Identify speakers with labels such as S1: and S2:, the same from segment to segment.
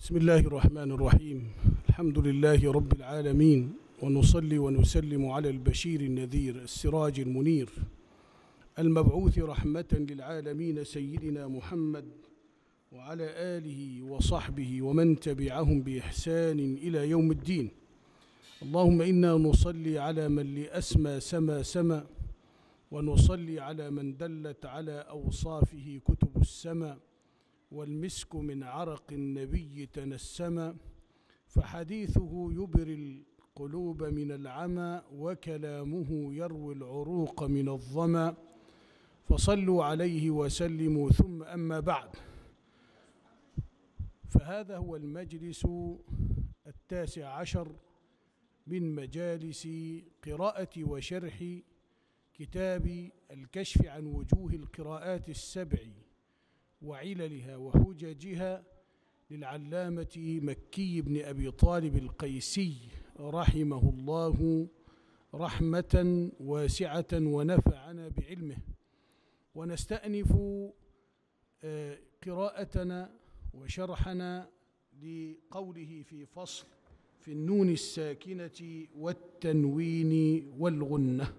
S1: بسم الله الرحمن الرحيم الحمد لله رب العالمين ونصلي ونسلم على البشير النذير السراج المنير المبعوث رحمة للعالمين سيدنا محمد وعلى آله وصحبه ومن تبعهم بإحسان إلى يوم الدين اللهم إنا نصلي على من لأسمى سما سما ونصلي على من دلت على أوصافه كتب السماء والمسك من عرق النبي تنسما فحديثه يبري القلوب من العمى وكلامه يروي العروق من الظما فصلوا عليه وسلموا ثم أما بعد فهذا هو المجلس التاسع عشر من مجالس قراءة وشرح كتاب الكشف عن وجوه القراءات السبع وعللها وحججها للعلامة مكي بن أبي طالب القيسي رحمه الله رحمة واسعة ونفعنا بعلمه ونستأنف قراءتنا وشرحنا لقوله في فصل في النون الساكنة والتنوين والغنة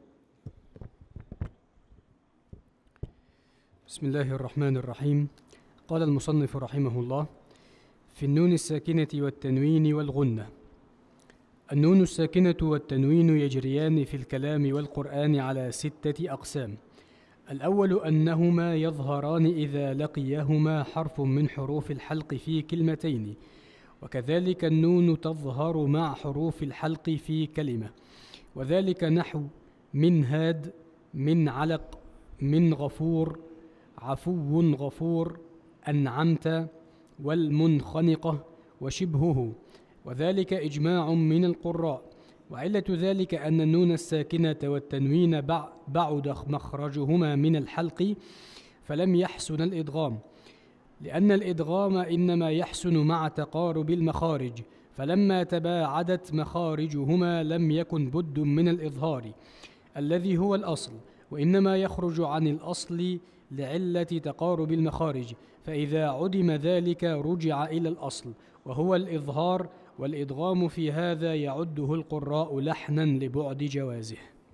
S2: بسم الله الرحمن الرحيم قال المصنف رحمه الله في النون الساكنة والتنوين والغنة النون الساكنة والتنوين يجريان في الكلام والقرآن على ستة أقسام الأول أنهما يظهران إذا لقيهما حرف من حروف الحلق في كلمتين وكذلك النون تظهر مع حروف الحلق في كلمة وذلك نحو من هاد من علق من غفور عفو غفور أنعمت والمنخنقة وشبهه وذلك إجماع من القراء وعلة ذلك أن النون الساكنة والتنوين بعد مخرجهما من الحلق فلم يحسن الإدغام لأن الإدغام إنما يحسن مع تقارب المخارج فلما تباعدت مخارجهما لم يكن بد من الإظهار الذي هو الأصل وإنما يخرج عن الأصل لعلة تقارب المخارج فإذا عدم ذلك رجع إلى الأصل وهو الإظهار والإدغام في هذا يعده القراء لحنا لبعد جوازه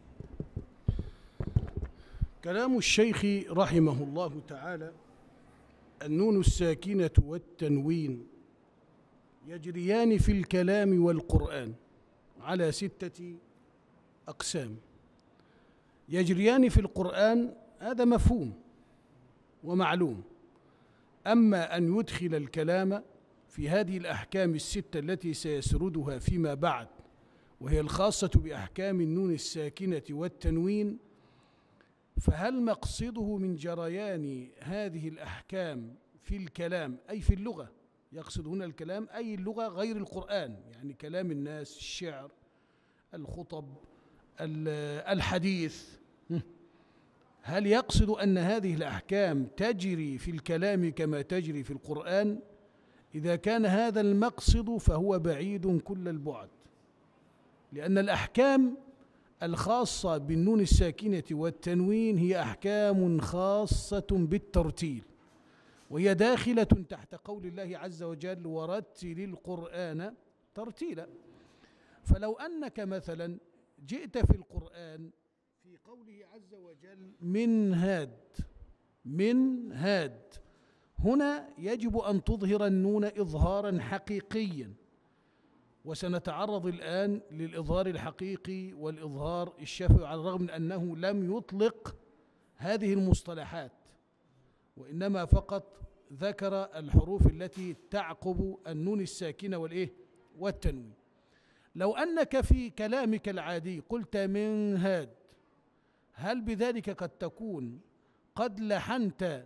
S1: كلام الشيخ رحمه الله تعالى النون الساكنة والتنوين يجريان في الكلام والقرآن على ستة أقسام يجريان في القرآن هذا مفهوم ومعلوم أما أن يدخل الكلام في هذه الأحكام الستة التي سيسردها فيما بعد وهي الخاصة بأحكام النون الساكنة والتنوين فهل مقصده من جريان هذه الأحكام في الكلام أي في اللغة يقصد هنا الكلام أي اللغة غير القرآن يعني كلام الناس الشعر الخطب الحديث هل يقصد أن هذه الأحكام تجري في الكلام كما تجري في القرآن إذا كان هذا المقصد فهو بعيد كل البعد لأن الأحكام الخاصة بالنون الساكنة والتنوين هي أحكام خاصة بالترتيل وهي داخلة تحت قول الله عز وجل ورتل القرآن ترتيلا فلو أنك مثلا جئت في القرآن في قوله عز وجل من هاد من هاد هنا يجب أن تظهر النون إظهارا حقيقيا وسنتعرض الآن للإظهار الحقيقي والإظهار الشفوي على الرغم من أنه لم يطلق هذه المصطلحات وإنما فقط ذكر الحروف التي تعقب النون الساكنة والإيه والتنوين لو أنك في كلامك العادي قلت من هاد هل بذلك قد تكون قد لحنت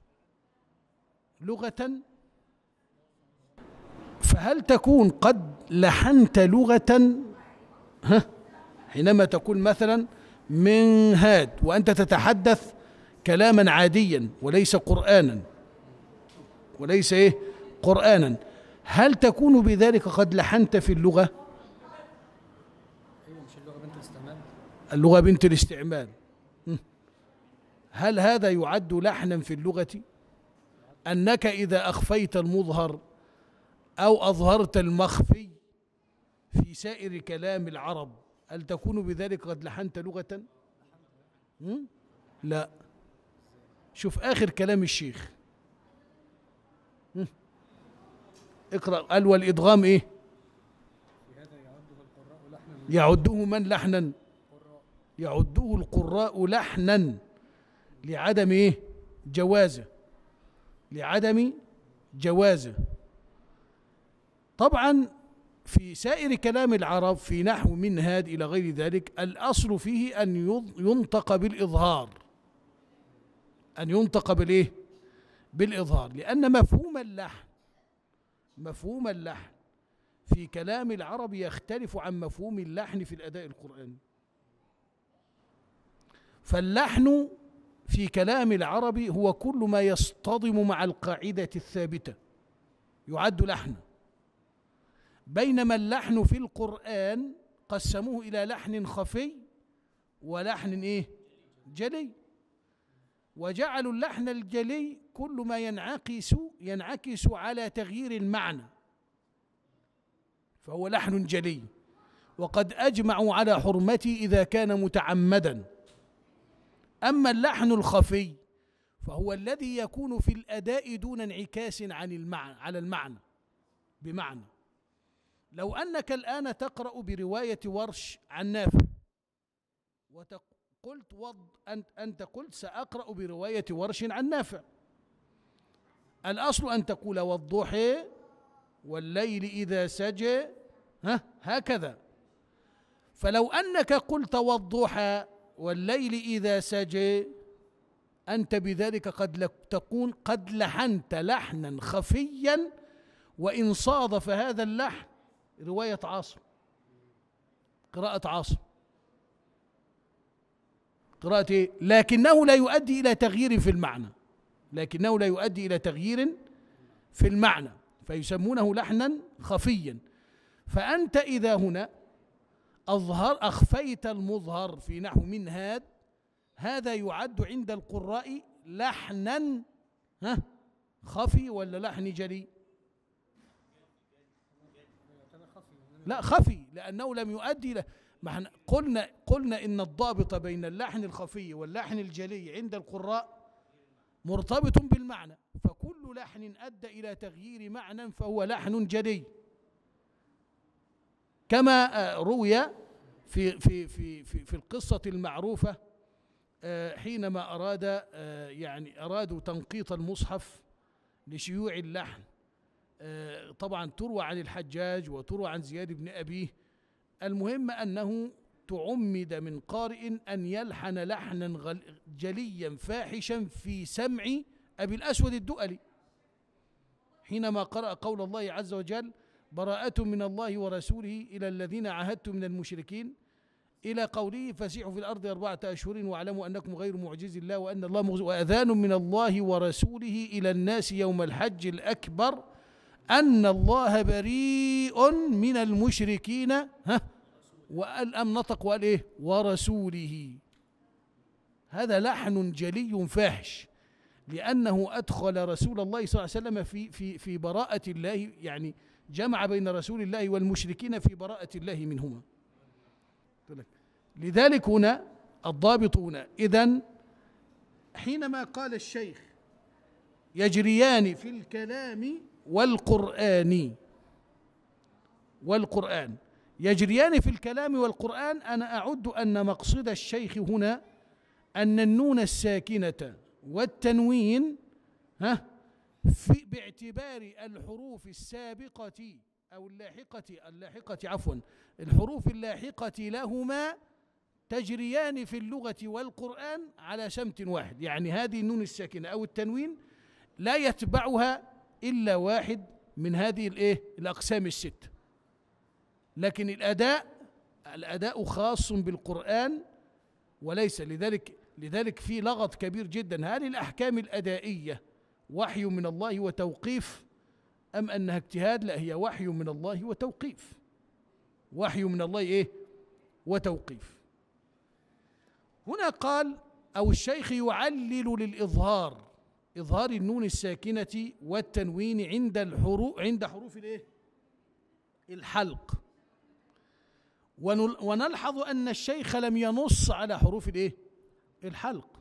S1: لغة فهل تكون قد لحنت لغة ها حينما تقول مثلا من هاد وأنت تتحدث كلاما عاديا وليس قرآنا وليس إيه قرآنا هل تكون بذلك قد لحنت في اللغة اللغة بنت الاستعمال هل هذا يعد لحنا في اللغة أنك إذا أخفيت المظهر أو أظهرت المخفي في سائر كلام العرب هل تكون بذلك قد لحنت لغة؟ م? لا شوف آخر كلام الشيخ م? اقرأ قال والإدغام إيه؟ يعده من لحنا يعده القراء لحنا لعدم ايه جوازه لعدم جوازه طبعا في سائر كلام العرب في نحو من هاد الى غير ذلك الاصل فيه ان ينطق بالاظهار ان ينطق بالايه بالاظهار لان مفهوم اللحن مفهوم اللحن في كلام العرب يختلف عن مفهوم اللحن في الاداء القراني فاللحن في كلام العرب هو كل ما يصطدم مع القاعدة الثابتة يعد لحنا بينما اللحن في القرآن قسموه إلى لحن خفي ولحن إيه؟ جلي وجعلوا اللحن الجلي كل ما ينعكس ينعكس على تغيير المعنى فهو لحن جلي وقد أجمعوا على حرمته إذا كان متعمدا أما اللحن الخفي فهو الذي يكون في الأداء دون انعكاس عن المعنى على المعنى بمعنى لو أنك الآن تقرأ برواية ورش عن نافع وقلت وض أنت, أنت قلت سأقرأ برواية ورش عن نافع الأصل أن تقول والضحى والليل إذا سجى ها هكذا فلو أنك قلت والضحى والليل إذا سجى أنت بذلك قد تكون قد لحنت لحنا خفيا وإن صادف هذا اللحن رواية عاصم قراءة عاصم قراءة إيه؟ لكنه لا يؤدي إلى تغيير في المعنى لكنه لا يؤدي إلى تغيير في المعنى فيسمونه لحنا خفيا فأنت إذا هنا أظهر أخفيت المظهر في نحو من هاد هذا يعد عند القراء لحنا ها خفي ولا لحن جلي لا خفي لأنه لم يؤدي له ما احنا قلنا قلنا إن الضابط بين اللحن الخفي واللحن الجلي عند القراء مرتبط بالمعنى فكل لحن أدى إلى تغيير معنى فهو لحن جلي كما آه، روي في في في في, في القصة المعروفة آه، حينما أراد آه، يعني أرادوا تنقيط المصحف لشيوع اللحن طبعا تروى عن الحجاج وتروى عن زياد بن أبيه المهم أنه تعمد من قارئ أن يلحن لحنا جليا فاحشا في سمع أبي الأسود الدؤلي حينما قرأ قول الله عز وجل براءة من الله ورسوله إلى الذين عاهدتم من المشركين إلى قوله فسيحوا في الأرض أربعة أشهر واعلموا أنكم غير معجز الله وأن الله مغز وأذان من الله ورسوله إلى الناس يوم الحج الأكبر أن الله بريء من المشركين ها وقال أم نطق وقال إيه ورسوله هذا لحن جلي فاحش لأنه أدخل رسول الله صلى الله عليه وسلم في في في براءة الله يعني جمع بين رسول الله والمشركين في براءة الله منهما لذلك هنا الضابط هنا إذن حينما قال الشيخ يجريان في الكلام والقرآن والقرآن يجريان في الكلام والقرآن أنا أعد أن مقصد الشيخ هنا أن النون الساكنة والتنوين ها في باعتبار الحروف السابقة أو اللاحقة اللاحقة عفوا الحروف اللاحقة لهما تجريان في اللغة والقرآن على سمت واحد يعني هذه النون الساكنة أو التنوين لا يتبعها إلا واحد من هذه الإيه الأقسام الست لكن الأداء الأداء خاص بالقرآن وليس لذلك لذلك في لغط كبير جدا هذه الأحكام الأدائية وحي من الله وتوقيف أم أنها اجتهاد لا هي وحي من الله وتوقيف وحي من الله إيه وتوقيف هنا قال أو الشيخ يعلل للإظهار إظهار النون الساكنة والتنوين عند الحروف عند حروف الإيه؟ الحلق ونل- ونلحظ أن الشيخ لم ينص على حروف الإيه؟ الحلق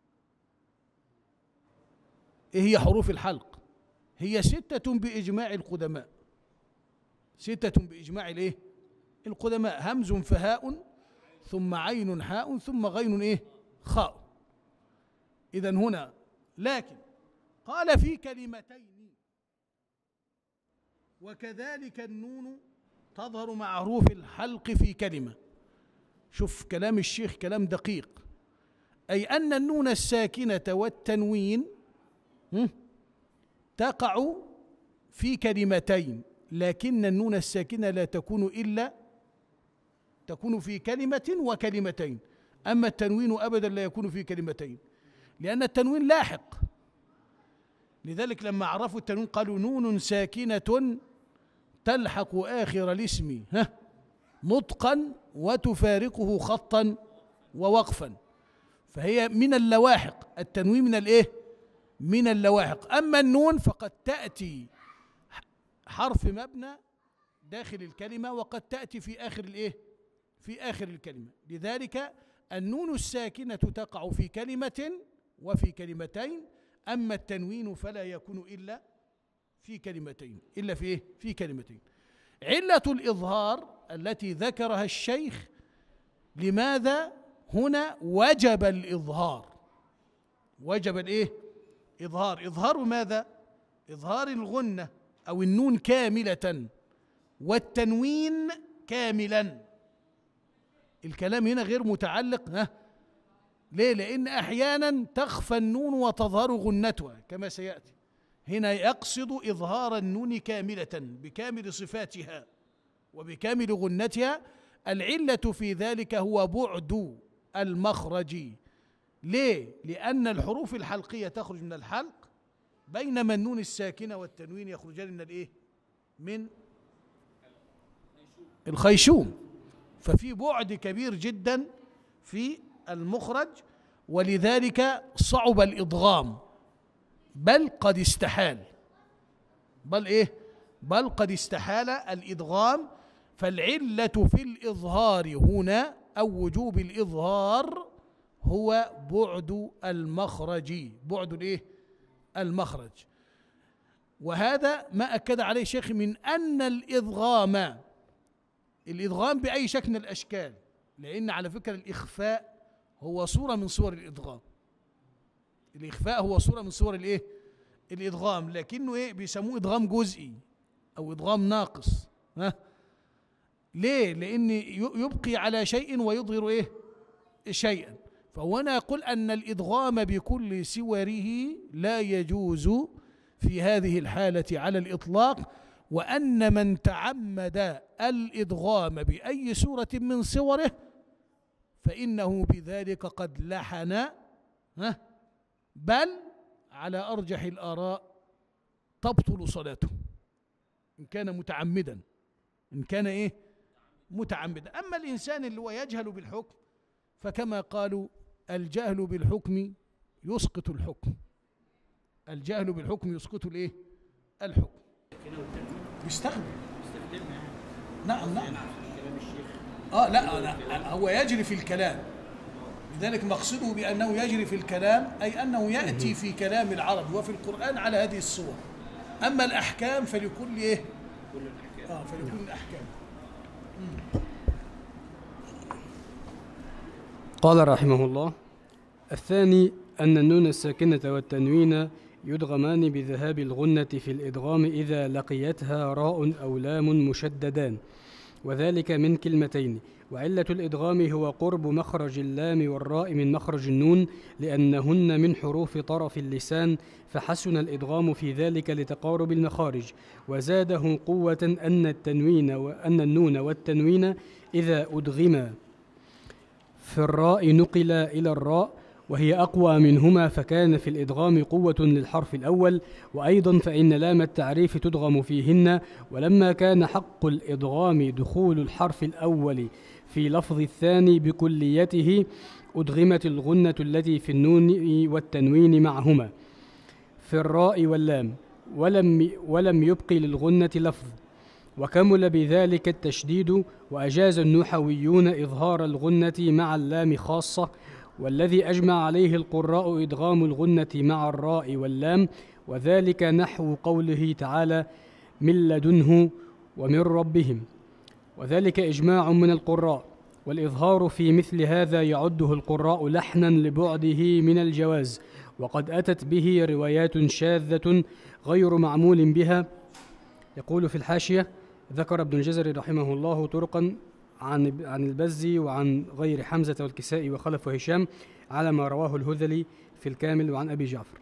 S1: إيه هي حروف الحلق؟ هي ستة بإجماع القدماء ستة بإجماع الإيه؟ القدماء همز فهاء ثم عين حاء ثم غين إيه؟ خاء إذا هنا لكن قال في كلمتين وكذلك النون تظهر مع حروف الحلق في كلمة شوف كلام الشيخ كلام دقيق أي أن النون الساكنة والتنوين هم، تقع في كلمتين لكن النون الساكنة لا تكون إلا تكون في كلمة وكلمتين أما التنوين أبدا لا يكون في كلمتين لأن التنوين لاحق لذلك لما عرفوا التنوين قالوا نون ساكنة تلحق آخر الاسم ها نطقا وتفارقه خطا ووقفا فهي من اللواحق التنوين من الايه من اللواحق اما النون فقد تاتي حرف مبنى داخل الكلمه وقد تاتي في اخر الايه في اخر الكلمه لذلك النون الساكنه تقع في كلمه وفي كلمتين اما التنوين فلا يكون الا في كلمتين الا في ايه في كلمتين عله الاظهار التي ذكرها الشيخ لماذا هنا وجب الاظهار وجب الايه اظهار اظهار ماذا اظهار الغنه او النون كامله والتنوين كاملا الكلام هنا غير متعلق ها ليه لان احيانا تخفى النون وتظهر غنتها كما سياتي هنا يقصد اظهار النون كامله بكامل صفاتها وبكامل غنتها العله في ذلك هو بعد المخرج ليه لان الحروف الحلقيه تخرج من الحلق بينما النون الساكنه والتنوين يخرجان من الايه من الخيشوم ففي بعد كبير جدا في المخرج ولذلك صعب الادغام بل قد استحال بل ايه بل قد استحال الادغام فالعله في الاظهار هنا او وجوب الاظهار هو بعد المخرج بعد الايه المخرج وهذا ما اكد عليه الشيخ من ان الادغام الادغام باي شكل من الاشكال لان على فكره الاخفاء هو صوره من صور الادغام الاخفاء هو صوره من صور الايه الادغام لكنه ايه بيسموه ادغام جزئي او ادغام ناقص ها ليه لان يبقي على شيء ويظهر ايه شيئا فهنا يقول ان الادغام بكل سوره لا يجوز في هذه الحاله على الاطلاق وان من تعمد الادغام باي سوره من صوره فانه بذلك قد لحن ها بل على ارجح الاراء تبطل صلاته ان كان متعمدا ان كان ايه متعمدا اما الانسان اللي هو يجهل بالحكم فكما قالوا الجهل بالحكم يسقط الحكم الجهل بالحكم يسقط الايه الحكم يستخدم نعم نعم اه لا لا هو يجري في الكلام لذلك مقصده بانه يجري في الكلام اي انه ياتي في كلام العرب وفي القران على هذه الصور اما الاحكام فلكل ايه اه فلكل الاحكام
S2: قال رحمه الله الثاني أن النون الساكنة والتنوين يدغمان بذهاب الغنة في الإدغام إذا لقيتها راء أو لام مشددان وذلك من كلمتين وعلة الإدغام هو قرب مخرج اللام والراء من مخرج النون لأنهن من حروف طرف اللسان فحسن الإدغام في ذلك لتقارب المخارج وزاده قوة أن التنوين وأن النون والتنوين إذا أدغما في الراء نقل إلى الراء وهي أقوى منهما فكان في الإدغام قوة للحرف الأول وأيضا فإن لام التعريف تدغم فيهن ولما كان حق الإدغام دخول الحرف الأول في لفظ الثاني بكليته أدغمت الغنة التي في النون والتنوين معهما في الراء واللام ولم ولم يبق للغنة لفظ وكمل بذلك التشديد وأجاز النحويون إظهار الغنة مع اللام خاصة والذي أجمع عليه القراء إدغام الغنة مع الراء واللام وذلك نحو قوله تعالى من لدنه ومن ربهم وذلك إجماع من القراء والإظهار في مثل هذا يعده القراء لحنا لبعده من الجواز وقد أتت به روايات شاذة غير معمول بها يقول في الحاشية ذكر ابن الجزري رحمه الله طرقا عن عن البزي وعن غير حمزة والكسائي وخلف وهشام على ما رواه الهذلي في الكامل وعن أبي جعفر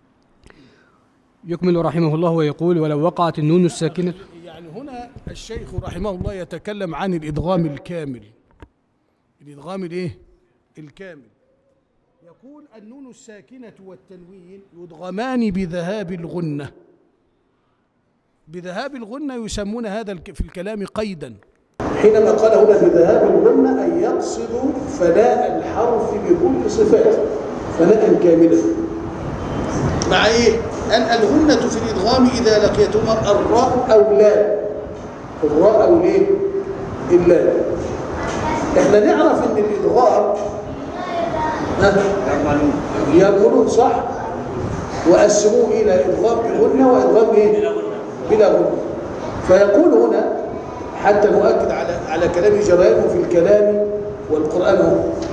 S2: يكمل رحمه الله ويقول ولو وقعت النون الساكنة
S1: يعني هنا الشيخ رحمه الله يتكلم عن الإدغام الكامل الإدغام الإيه؟ الكامل يقول النون الساكنة والتنوين يدغمان بذهاب الغنة بذهاب الغنة يسمون هذا الك- في الكلام قيدا حينما قال هنا بذهاب الغنة أي يقصد فناء الحرف بكل صفاته فناء كاملا مع إيه؟ أن الغنة في الإدغام إذا لقيتهما الراء أو لا الراء أو ليه؟ اللام احنا نعرف ان الادغام ها يرملون صح وقسموه الى ادغام بغنه وادغام ايه بلا غنه فيقول هنا حتى نؤكد على على كلام جرائمه في الكلام والقران هو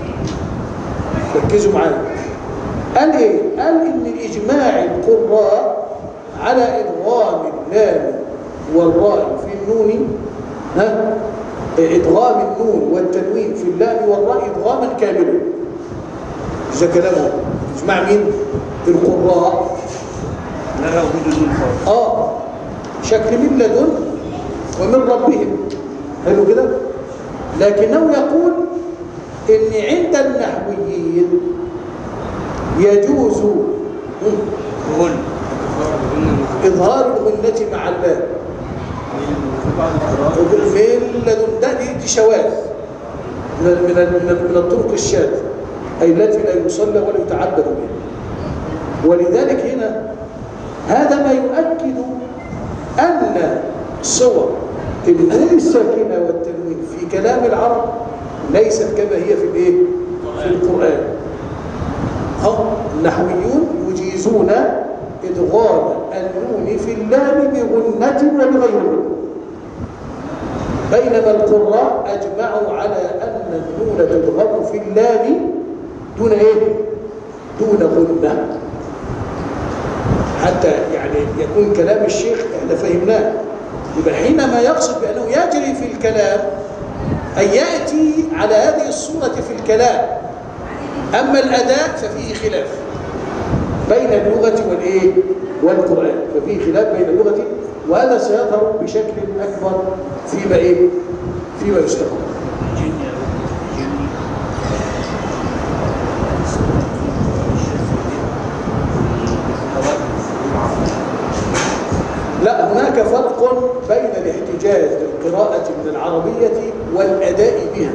S1: ركزوا معايا قال ايه قال ان اجماع القراء على ادغام اللام والراء في النون ها إدغام النون والتنوين في اللام والراء إدغاما كاملا إذا كلامه اسمع مين القراء
S3: لا وجود الخاص
S1: آه شكل من لدن ومن ربهم حلو كده لكنه يقول إن عند النحويين يجوز
S3: هن
S1: إظهار الغنة مع اللام
S3: في بعض القراءات
S1: من لدن ده دي, دي شواذ من من من, من الطرق الشاذة أي التي لا يصلى ولا يتعبد بها ولذلك هنا هذا ما يؤكد أن صور النون الساكنة والتنوين في كلام العرب ليست كما هي في الايه؟ في القرآن أو النحويون يجيزون إدغام النون في اللام بغنة وبغير غنة بينما القراء أجمعوا على أن النون تدغم في اللام دون إيه؟ دون غنة حتى يعني يكون كلام الشيخ احنا فهمناه يبقى حينما يقصد بأنه يجري في الكلام أن يأتي على هذه الصورة في الكلام أما الأداء ففيه خلاف بين اللغة والإيه؟ والقرآن ففيه خلاف بين اللغة وهذا سيظهر بشكل أكبر فيما إيه؟ فيما يستقبل لا هناك فرق بين الاحتجاج بالقراءة من العربية والأداء بها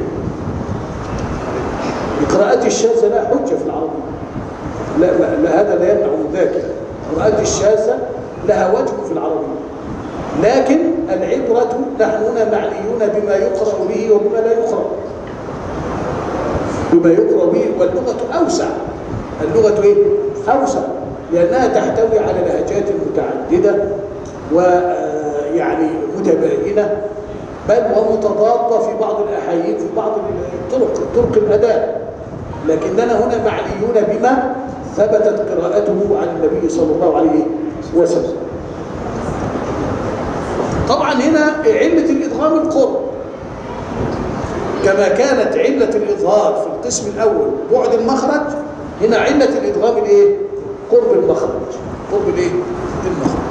S1: القراءة الشاذة لا حجة في العربية لا, لا, لا هذا لا يمنع من ذاك القراءة الشاذة لها وجه في العربية لكن العبرة نحن هنا معنيون بما يقرأ به وبما لا يقرأ بما يقرأ به واللغة أوسع اللغة إيه؟ أوسع لأنها تحتوي على لهجات متعددة ويعني متباينة بل ومتضادة في بعض الأحايين في بعض الطرق طرق الأداء لكننا هنا معنيون بما ثبتت قراءته عن النبي صلى الله عليه وسلم طبعا هنا علة الإدغام القرب كما كانت علة الإظهار في القسم الأول بعد المخرج هنا علة الإدغام الإيه؟ قرب المخرج قرب الإيه؟ المخرج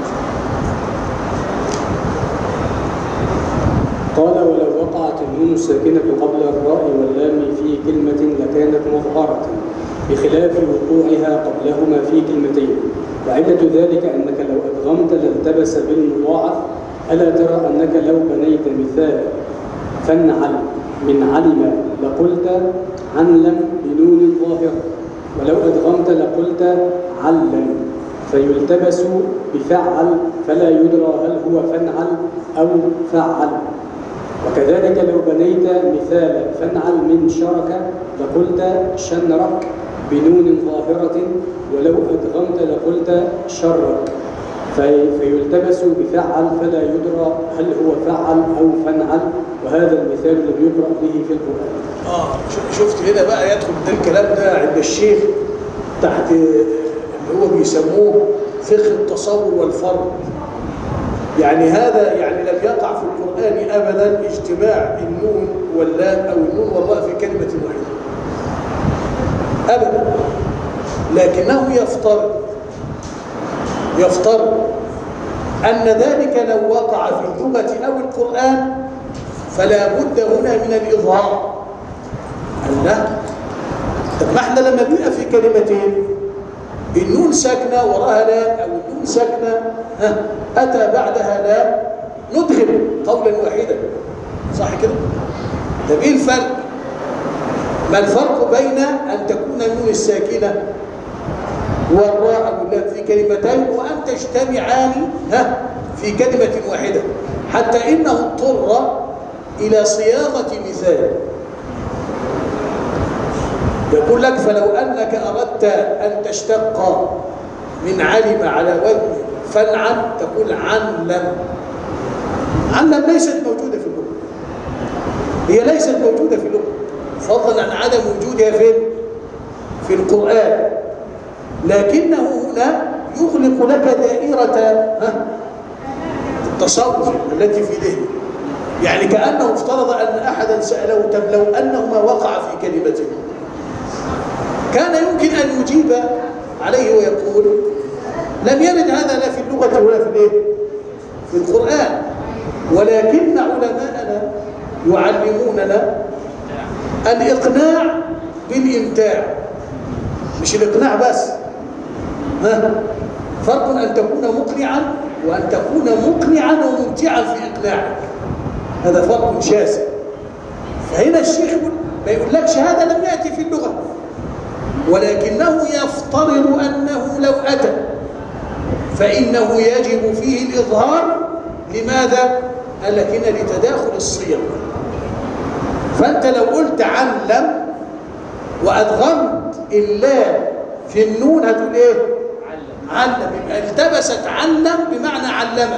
S2: قال ولو وقعت النون الساكنة قبل الراء واللام في كلمة لكانت مظهرة بخلاف وقوعها قبلهما في كلمتين وعلة ذلك أنك لو أدغمت لالتبس بالمضاعف ألا ترى أنك لو بنيت مثال فانعل من علم لقلت عنلم بنون ظاهرة ولو أدغمت لقلت علم
S4: فيلتبس بفعل فلا يدرى هل هو فنعل أو فعل وكذلك لو بنيت مثال فنعل من شرك لقلت شنرك بنون ظاهرة ولو أدغمت لقلت شرك في فيلتبس بفعل فلا يدرى هل هو فعل أو فنعل وهذا المثال لم يقرأ به في القرآن
S1: اه ش- شفت هنا بقى يدخل ده الكلام ده عند الشيخ تحت اللي هو بيسموه فقه التصور والفرض يعني هذا يعني لم يقع في القرآن أبدا اجتماع النون واللام أو النون والراء في كلمة واحدة أبدا لكنه يفترض يفترض أن ذلك لو وقع في اللغة أو القرآن فلا بد هنا من الإظهار الله طب ما احنا لما بيبقى في كلمتين النون ساكنه وراها لام او النون ساكنه ها اتى بعدها لام ندغم قولا واحدا صح كده طب ايه الفرق ما الفرق بين ان تكون النون الساكنه والراء او اللام في كلمتين وان تجتمعان ها في كلمه واحده حتى انه اضطر الى صياغه مثال يقول لك فلو أنك أردت أن تشتق من علم على وزن فنعم تقول عنلم عنلم ليست موجودة في اللغة هي ليست موجودة في اللغة فضلا عن عدم وجودها فين؟ في القرآن لكنه هنا يغلق لك دائرة ها؟ التصور التي في ذهنه يعني كأنه افترض أن أحدا سأله طب لو أنهما وقع في كلمته كان يمكن أن يجيب عليه ويقول لم يرد هذا لا في اللغة ولا في الايه؟ في القرآن ولكن علماءنا يعلموننا الإقناع بالإمتاع مش الإقناع بس ها فرق أن تكون مقنعا وأن تكون مقنعا وممتعا في إقناعك هذا فرق شاسع فهنا الشيخ يقول ما يقولكش هذا لم يأتي في اللغة ولكنه يفترض أنه لو أتى فإنه يجب فيه الإظهار لماذا؟ قال لك هنا لتداخل الصيغ فأنت لو قلت علم وأدغمت اللام في النون هتقول إيه؟ علم يبقى التبست علم بمعنى علم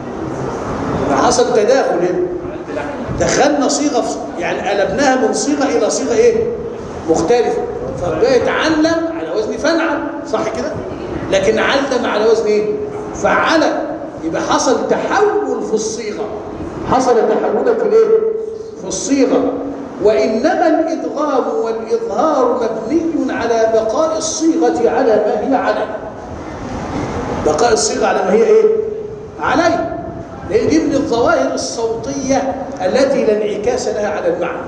S1: حصل تداخل هنا دخلنا صيغة في- يعني قلبناها من صيغة إلى صيغة إيه؟ مختلفة فبقت علم على وزن فنعل صح كده لكن علم على وزن ايه فعل يبقى حصل تحول في الصيغه حصل تحولا في الايه في الصيغه وانما الادغام والاظهار مبني على بقاء الصيغه على ما هي عليه بقاء الصيغه على ما هي ايه عليه لان دي من الظواهر الصوتيه التي لا انعكاس لها على المعنى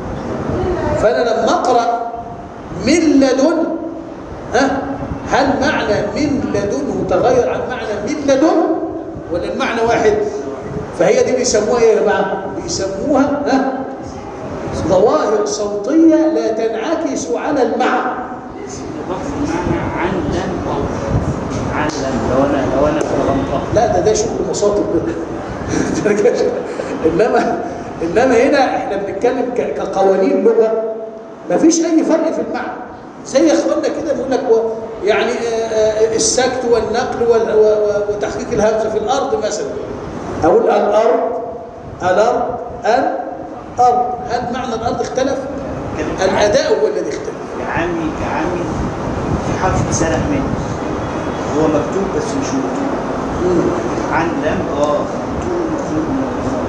S1: فانا لما اقرا من لدن ها هل معنى من لدنه تغير عن معنى من لدن ولا المعنى واحد فهي دي بيسموها ايه يا جماعه بيسموها ها ظواهر صوتيه لا تنعكس على المعنى
S5: علم علم لو انا لو انا غلطان
S1: لا ده ده شغل مصاطب ده انما انما هنا احنا بنتكلم ك- كقوانين لغه مفيش اي فرق في المعنى زي يا اخوانا كده بيقول لك و- يعني آه، آه، السكت والنقل وال- و- و- وتحقيق الهمزه في الارض مثلا اقول الارض الارض الارض هل معنى الارض اختلف؟ الاداء هو الذي اختلف
S5: كعامي كعامي في حرف سرق مني هو مكتوب بس مش مكتوب علم اه مكتوب مكتوب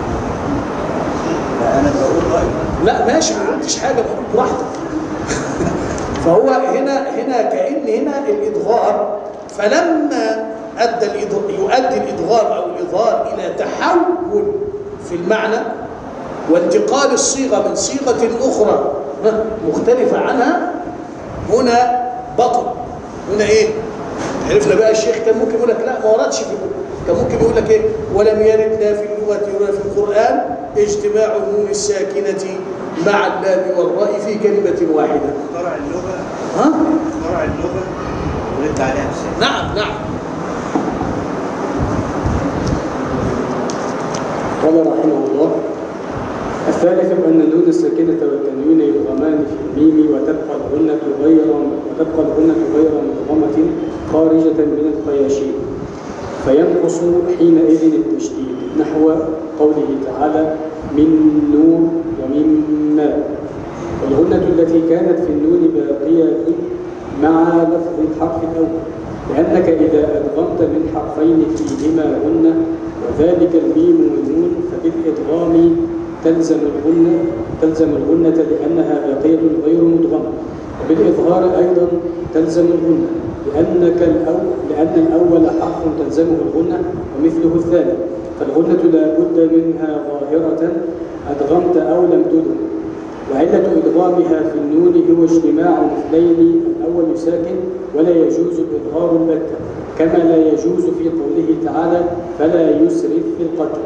S5: لا انا بقول رايي
S1: لا ماشي ما قلتش حاجه بقول براحتك فهو هنا هنا كأن هنا الإضغار فلما أدى الإض- يؤدي الإضغار أو الإظهار إلى تحول في المعنى وانتقال الصيغة من صيغة أخرى ها، مختلفة عنها هنا بطل هنا إيه؟ عرفنا بقى الشيخ كان ممكن يقول لك لا ما وردش في كان ممكن يقول لك ايه ولم يرد لا في اللغه ولا في القران اجتماع النون الساكنه مع اللام والراء في كلمه واحده
S5: اخترع اللغه
S1: ها
S5: اخترع اللغه رد عليها بس
S1: نعم نعم
S4: قال رحمه الله الثالث أن النون الساكنة والتنوين يضغمان في الميم وتبقى الغنة غير وتبقى الغنة غير مضغمة خارجة من الخياشيم فينقص حينئذ التشديد نحو قوله تعالى من نور ومن ماء والغنة التي كانت في النون باقية مع لفظ الحرف الأول لأنك إذا أدغمت من حرفين فيهما غنة وذلك الميم والنون فبالإدغام تلزم الغنة تلزم الغنة لأنها باقية غير مدغمة وبالإظهار أيضا تلزم الغنة لأنك الأول لأن الأول حرف تلزمه الغنة ومثله الثاني فالغنة لا بد منها ظاهرة أدغمت أو لم تدغم وعلة إدغامها في النون هو اجتماع مثلين الأول ساكن ولا يجوز إظهار البتة كما لا يجوز في قوله تعالى فلا يسرف في القتل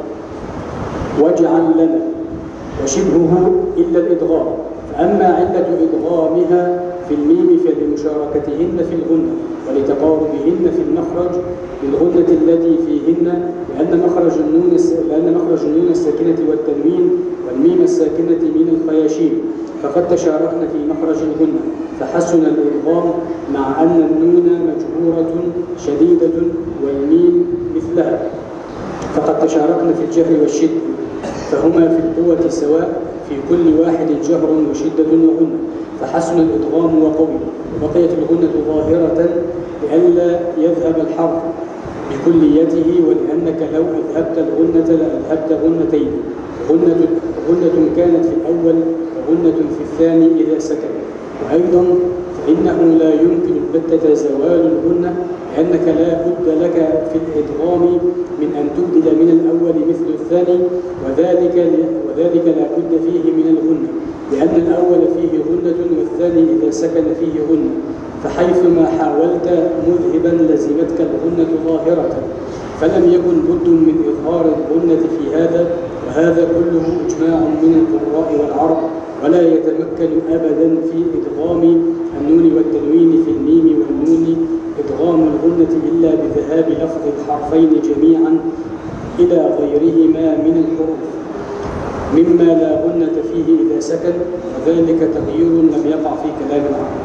S4: واجعل لنا وشبهه إلا الإدغام فأما علة إدغامها في الميم فلمشاركتهن في الغنة ولتقاربهن في المخرج بالغنة التي فيهن لأن مخرج النون الس- لأن مخرج النون الساكنة والتنوين والميم الساكنة من الخياشيم فقد تشاركن في مخرج الغنة فحسن الإدغام مع أن النون مجهورة شديدة والميم مثلها فقد تشاركن في الجهر والشد فهما في القوة سواء في كل واحد جهر وشدة وغنة فحسن الإدغام وقوي وبقيت الغنة ظاهرة لئلا يذهب الحرف بكليته ولأنك لو أذهبت الغنة لأذهبت غنتين غنة, غنة كانت في الأول وغنة في الثاني إذا سكن وأيضا فإنه لا يمكن البتة زوال الغنة لأنك لا بد لك في الإدغام من أن تبدل من الأول مثل الثاني وذلك وذلك لا بد فيه من الغنة لأن الأول فيه غنة والثاني إذا سكن فيه غنة فحيثما حاولت مذهبا لزمتك الغنة ظاهرة فلم يكن بد من إظهار الغنة في هذا وهذا كله إجماع من القراء والعرب ولا يتمكن أبدا في إدغام النون والتنوين في الميم والنون إدغام الغنة إلا بذهاب لفظ الحرفين جميعا إلى غيرهما من الحروف مما لا غنة فيه إذا سكن وذلك تغيير لم يقع في كلام العرب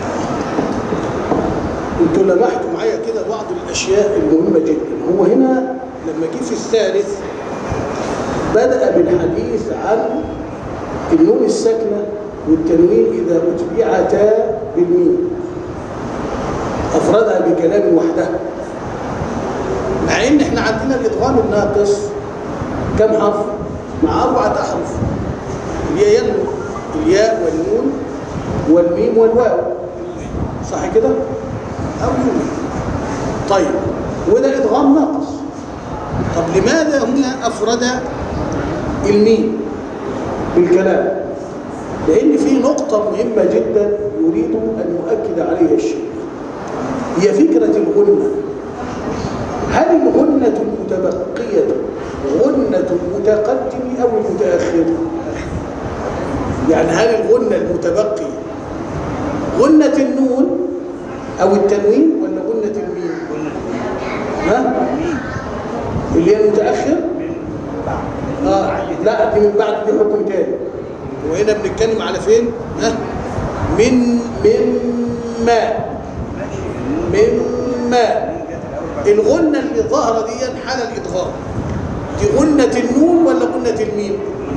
S1: انتوا لمحتوا معايا كده بعض الاشياء المهمه جدا هو هنا لما جه في الثالث بدا بالحديث عن النون الساكنه والتنوين اذا اتبعتا بالميم افردها بكلام وحدها مع ان احنا عندنا الادغام الناقص كم حرف مع اربعه احرف الياء ينمو الياء والنون والميم والواو صح كده أو يومي طيب وده إدغام ناقص طب لماذا هنا أفرد الميم بالكلام لأن في نقطة مهمة جدا يريد أن يؤكد عليها الشيخ هي فكرة الغنة هل الغنة المتبقية غنة المتقدم أو المتأخر يعني هل الغنة المتبقية غنة النون أو التنوين ولا غنة الميم ها اللي هي المتأخر آه لا دي من بعد دي حكم تاني وهنا بنتكلم على فين ها من من ماء من ماء الغنة اللي ظاهرة دي حال الإدغام دي غنة النون ولا غنة الميم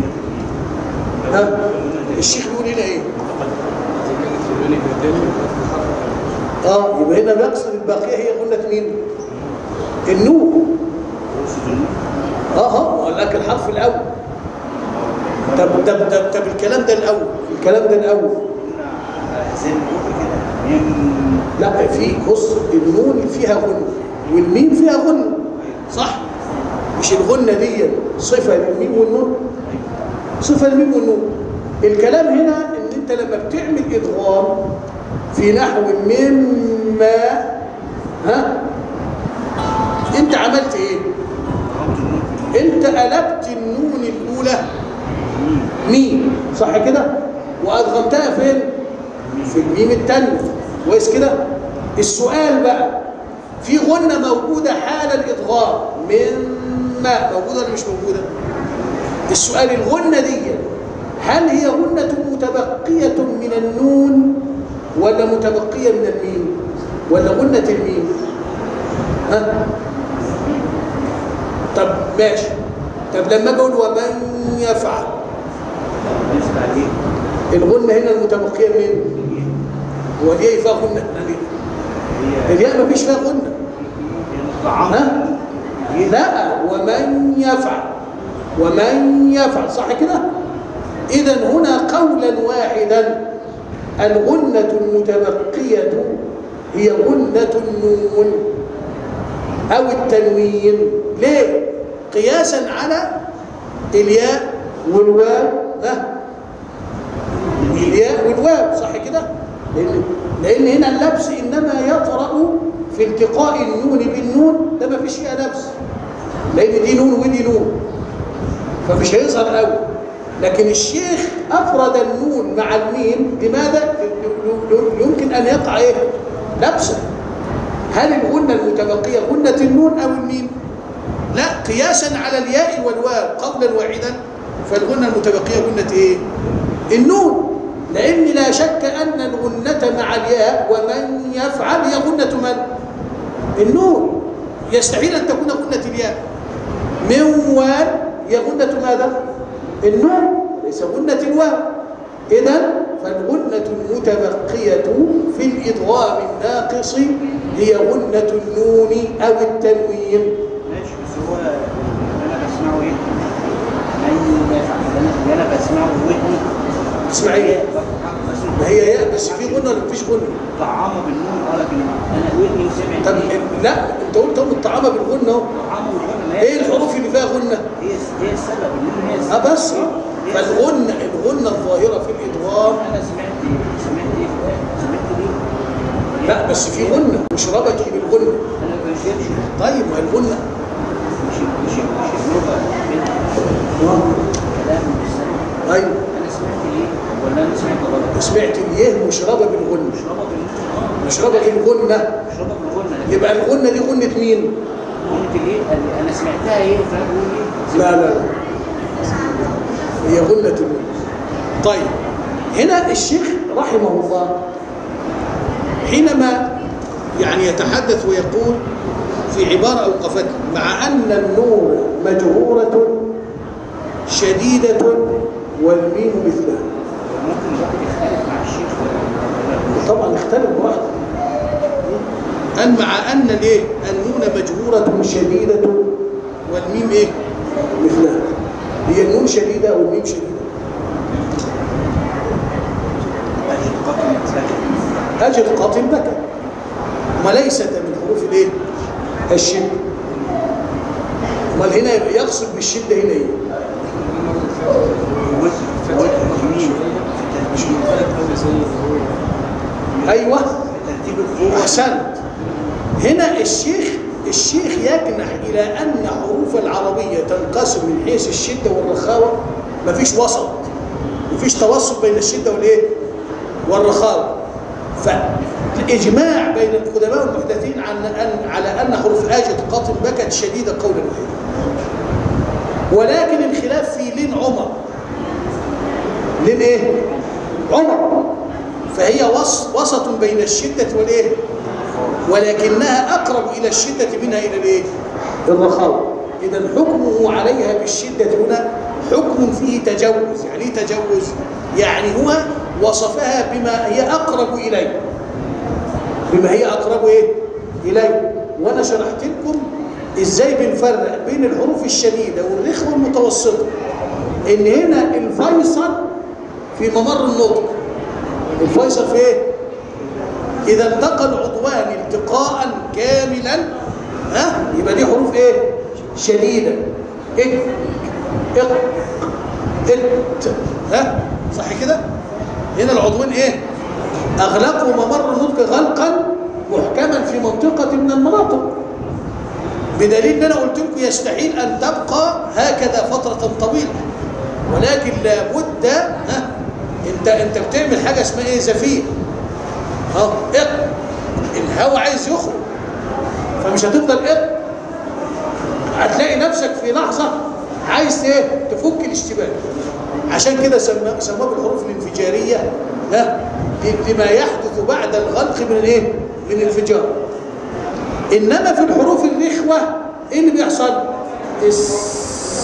S1: ها الشيخ بيقول هنا ايه اه يبقى هنا نقصد الباقيه هي غنة مين النون اه اه قال لك الحرف الاول طب طب طب, طب الكلام ده الاول الكلام ده الاول
S5: زي ما بقول كده من
S1: لا في بص النون فيها غنة والميم فيها غنة صح مش الغنة دي صفة للميم والنون صفة للميم والنون الكلام هنا ان انت لما بتعمل ادغام في نحو مما ها انت عملت ايه انت قلبت النون الاولى ميم صح كده وادغمتها فين في الميم الثانيه كويس كده السؤال بقى في غنة موجودة حال الإضغام مما موجودة ولا مش موجودة السؤال الغنة دي هل هي غنة متبقية من النون ولا متبقية من الميم ولا غنة الميم ها طب ماشي طب لما اجي اقول ومن يفعل
S5: بالنسبة عليه
S1: الغنة هنا المتبقية من هو الياء فيها غنة
S5: هي
S1: الياء ما فيش فيها غنة
S5: هي مطعمة
S1: ها لا ومن يفعل ومن يفعل صح كده اذا هنا قولا واحدا الغنة المتبقية هي غنة النون أو التنوين ليه؟ قياسا على الياء والواو ها الياء والواو صح كده؟ لأن, لأن هنا اللبس إنما يطرأ في التقاء النون بالنون ده ما فيش فيها لبس لأن دي نون ودي نون فمش هيظهر قوي لكن الشيخ أفرد النون مع الميم لماذا؟ يمكن أن يقع إيه؟ لبسا هل الغنة المتبقية غنة النون أو الميم؟ لا قياسا على الياء والواو قولا واحدا فالغنة المتبقية غنة إيه؟ النون لأن لا شك أن الغنة مع الياء ومن يفعل هي غنة من؟ النون يستحيل أن تكون غنة الياء من وال هي غنة ماذا؟ النون ليس غنة الواو إذا فالغنة المتبقية في الإضغام الناقص هي غنة النون أو التنوين
S5: ماشي بس هو انا بسمعه ايه؟ من يفعل انا اللي انا بسمعه ودني
S1: اسمعي إيه؟ ما هي ياء بس في غنة ولا مفيش غنة؟
S5: طعامه بالنون اه لكن انا ودني وسمعت
S1: طب
S5: إيه؟
S1: لا انت قلت هم الطعامة بالغنة اهو
S5: طعامه بالنون ما هي
S1: ايه الحروف اللي فيها غنة؟
S5: هي هي السبب النون هي السبب
S1: اه بس
S5: هي السبب.
S1: فالغنة الغنة الظاهرة في الإضغام
S5: انا سمعت سمعت ايه في الآية؟ سمعت ليه؟
S1: لا بس في غنة مش ربطي بالغنة
S5: انا ما بشيرش
S1: طيب ما الغنة
S5: مش مش مش اللغه كلام بالسلام
S1: ايوه
S5: انا سمعت ليه ولا انا سمعت غلط؟
S1: سمعت اليه مشربة بالغنة
S5: مش ربط بالنون اه
S1: مشربة بالغنة
S5: مش ربط بالغنى
S1: يبقى الغنة دي غنة مين؟
S5: قلت ليه قال- انا سمعتها ايه فانا بقول ايه
S1: لا لا لا هي غلة النون طيب هنا الشيخ رحمه الله حينما يعني يتحدث ويقول في عبارة أوقفتني مع أن النور مجرورة شديدة والميم مثلها
S5: ممكن الواحد يختلف مع الشيخ ولا-
S1: طبعا اختلف براحته أن مع أن الايه النون مجهورة شديدة والميم ايه مثلها هي النون شديدة والميم شديدة
S5: أجل قتل ساكن
S1: أجل قاتل بكى وليست من حروف الايه الشدة امال هنا يقصد بالشدة هنا ايه
S5: وتر وتر يمين في ترتيب
S1: ايوه
S5: في ترتيب القوة
S1: احسنت هنا الشيخ الشيخ يجنح الى ان حروف العربيه تنقسم من حيث الشده والرخاوه مفيش وسط مفيش توسط بين الشده والايه والرخاوه فالاجماع بين القدماء والمحدثين عن أن على ان حروف اجد قاطن بكت شديده قولا واحدا ولكن الخلاف في لين عمر لين ايه عمر فهي وس وسط بين الشده والايه ولكنها أقرب إلى الشدة منها إلى الإيه؟ الرخاوة إذا حكمه عليها بالشدة هنا حكم فيه تجوز يعني إيه تجوز يعني هو وصفها بما هي أقرب إليه بما هي أقرب إيه؟ إليه وأنا شرحت لكم إزاي بنفرق بين الحروف الشديدة والرخوة والمتوسطة إن هنا الفيصل في ممر النطق الفيصل في إيه؟ إذا التقى العضوان التقاء كاملا ها يبقى دي حروف ايه شديدة اك اق ات ها صح كده هنا العضوين ايه اغلقوا ممر النطق غلقا محكما في منطقة من المناطق بدليل ان انا قلت لكم يستحيل ان تبقى هكذا فترة طويلة ولكن لابد ها انت انت بتعمل حاجة اسمها ايه زفير ها اق الهواء عايز يخرج فمش هتفضل ايه هتلاقي نفسك في لحظة عايز ايه تفك الاشتباك عشان كده سماه سموه بالحروف الانفجارية ها لما يحدث بعد الغلق من الايه من الانفجار انما في الحروف الرخوة ايه اللي بيحصل اس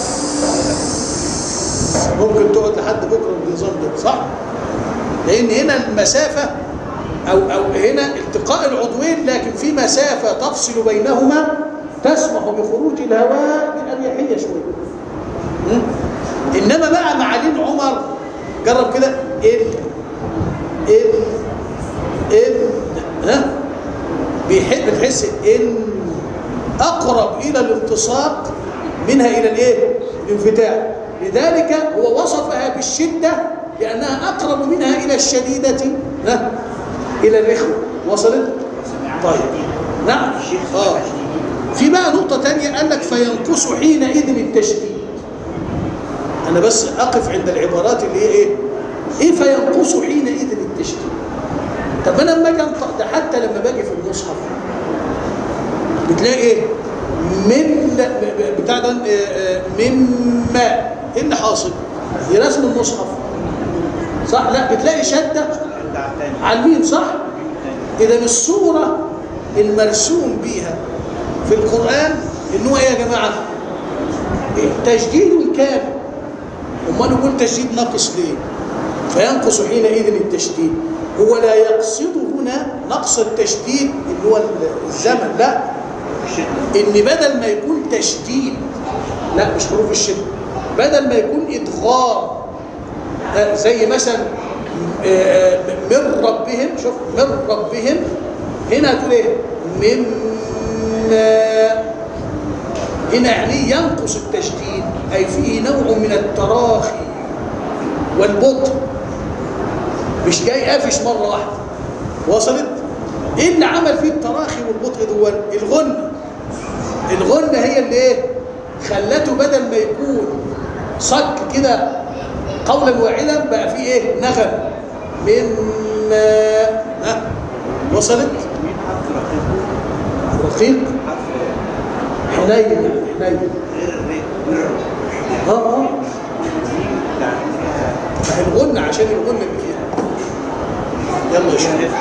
S1: ممكن تقعد لحد بكره بالنظام ده صح لان هنا المسافة او او هنا التقاء العضوين لكن في مسافة تفصل بينهما تسمح بخروج الهواء بأريحية شوية م? انما بقى معالين عمر جرب كده ال ال ال ها بيحب تحس ان اقرب الى الالتصاق منها الى الايه الانفتاح لذلك هو وصفها بالشده لانها اقرب منها الى الشديده ها الى الرخوه وصلت طيب نعم اه في بقى نقطه ثانيه قال لك فينقص حينئذ التشديد انا بس اقف عند العبارات اللي هي ايه ايه فينقص حينئذ التشديد طب انا لما اجي انطق ده حتى لما باجي في المصحف بتلاقي ايه من بتاع ده مما ايه اللي حاصل دي رسم المصحف صح لا بتلاقي شده على الميم صح اذا الصوره المرسوم بيها في القران ان هو ايه يا جماعه تجديد كامل امال نقول تجديد ناقص ليه فينقص حينئذ التشديد هو لا يقصد هنا نقص التشديد اللي هو الزمن لا ان بدل ما يكون تشديد لا مش حروف الشده بدل ما يكون ادغام زي مثلا من ربهم شوف من ربهم هنا هتقول ايه مما هنا يعني ينقص التشديد اي فيه نوع من التراخي والبطء مش جاي قافش مره واحده وصلت ايه اللي عمل فيه التراخي والبطء دول الغنه الغنه هي اللي ايه خلته بدل ما يكون صك كده قولا واحدا بقى فيه ايه نغم مما ها وصلت رقيق حنين حنين اه اه الغنة عشان الغنة اللي فيها يلا يا شباب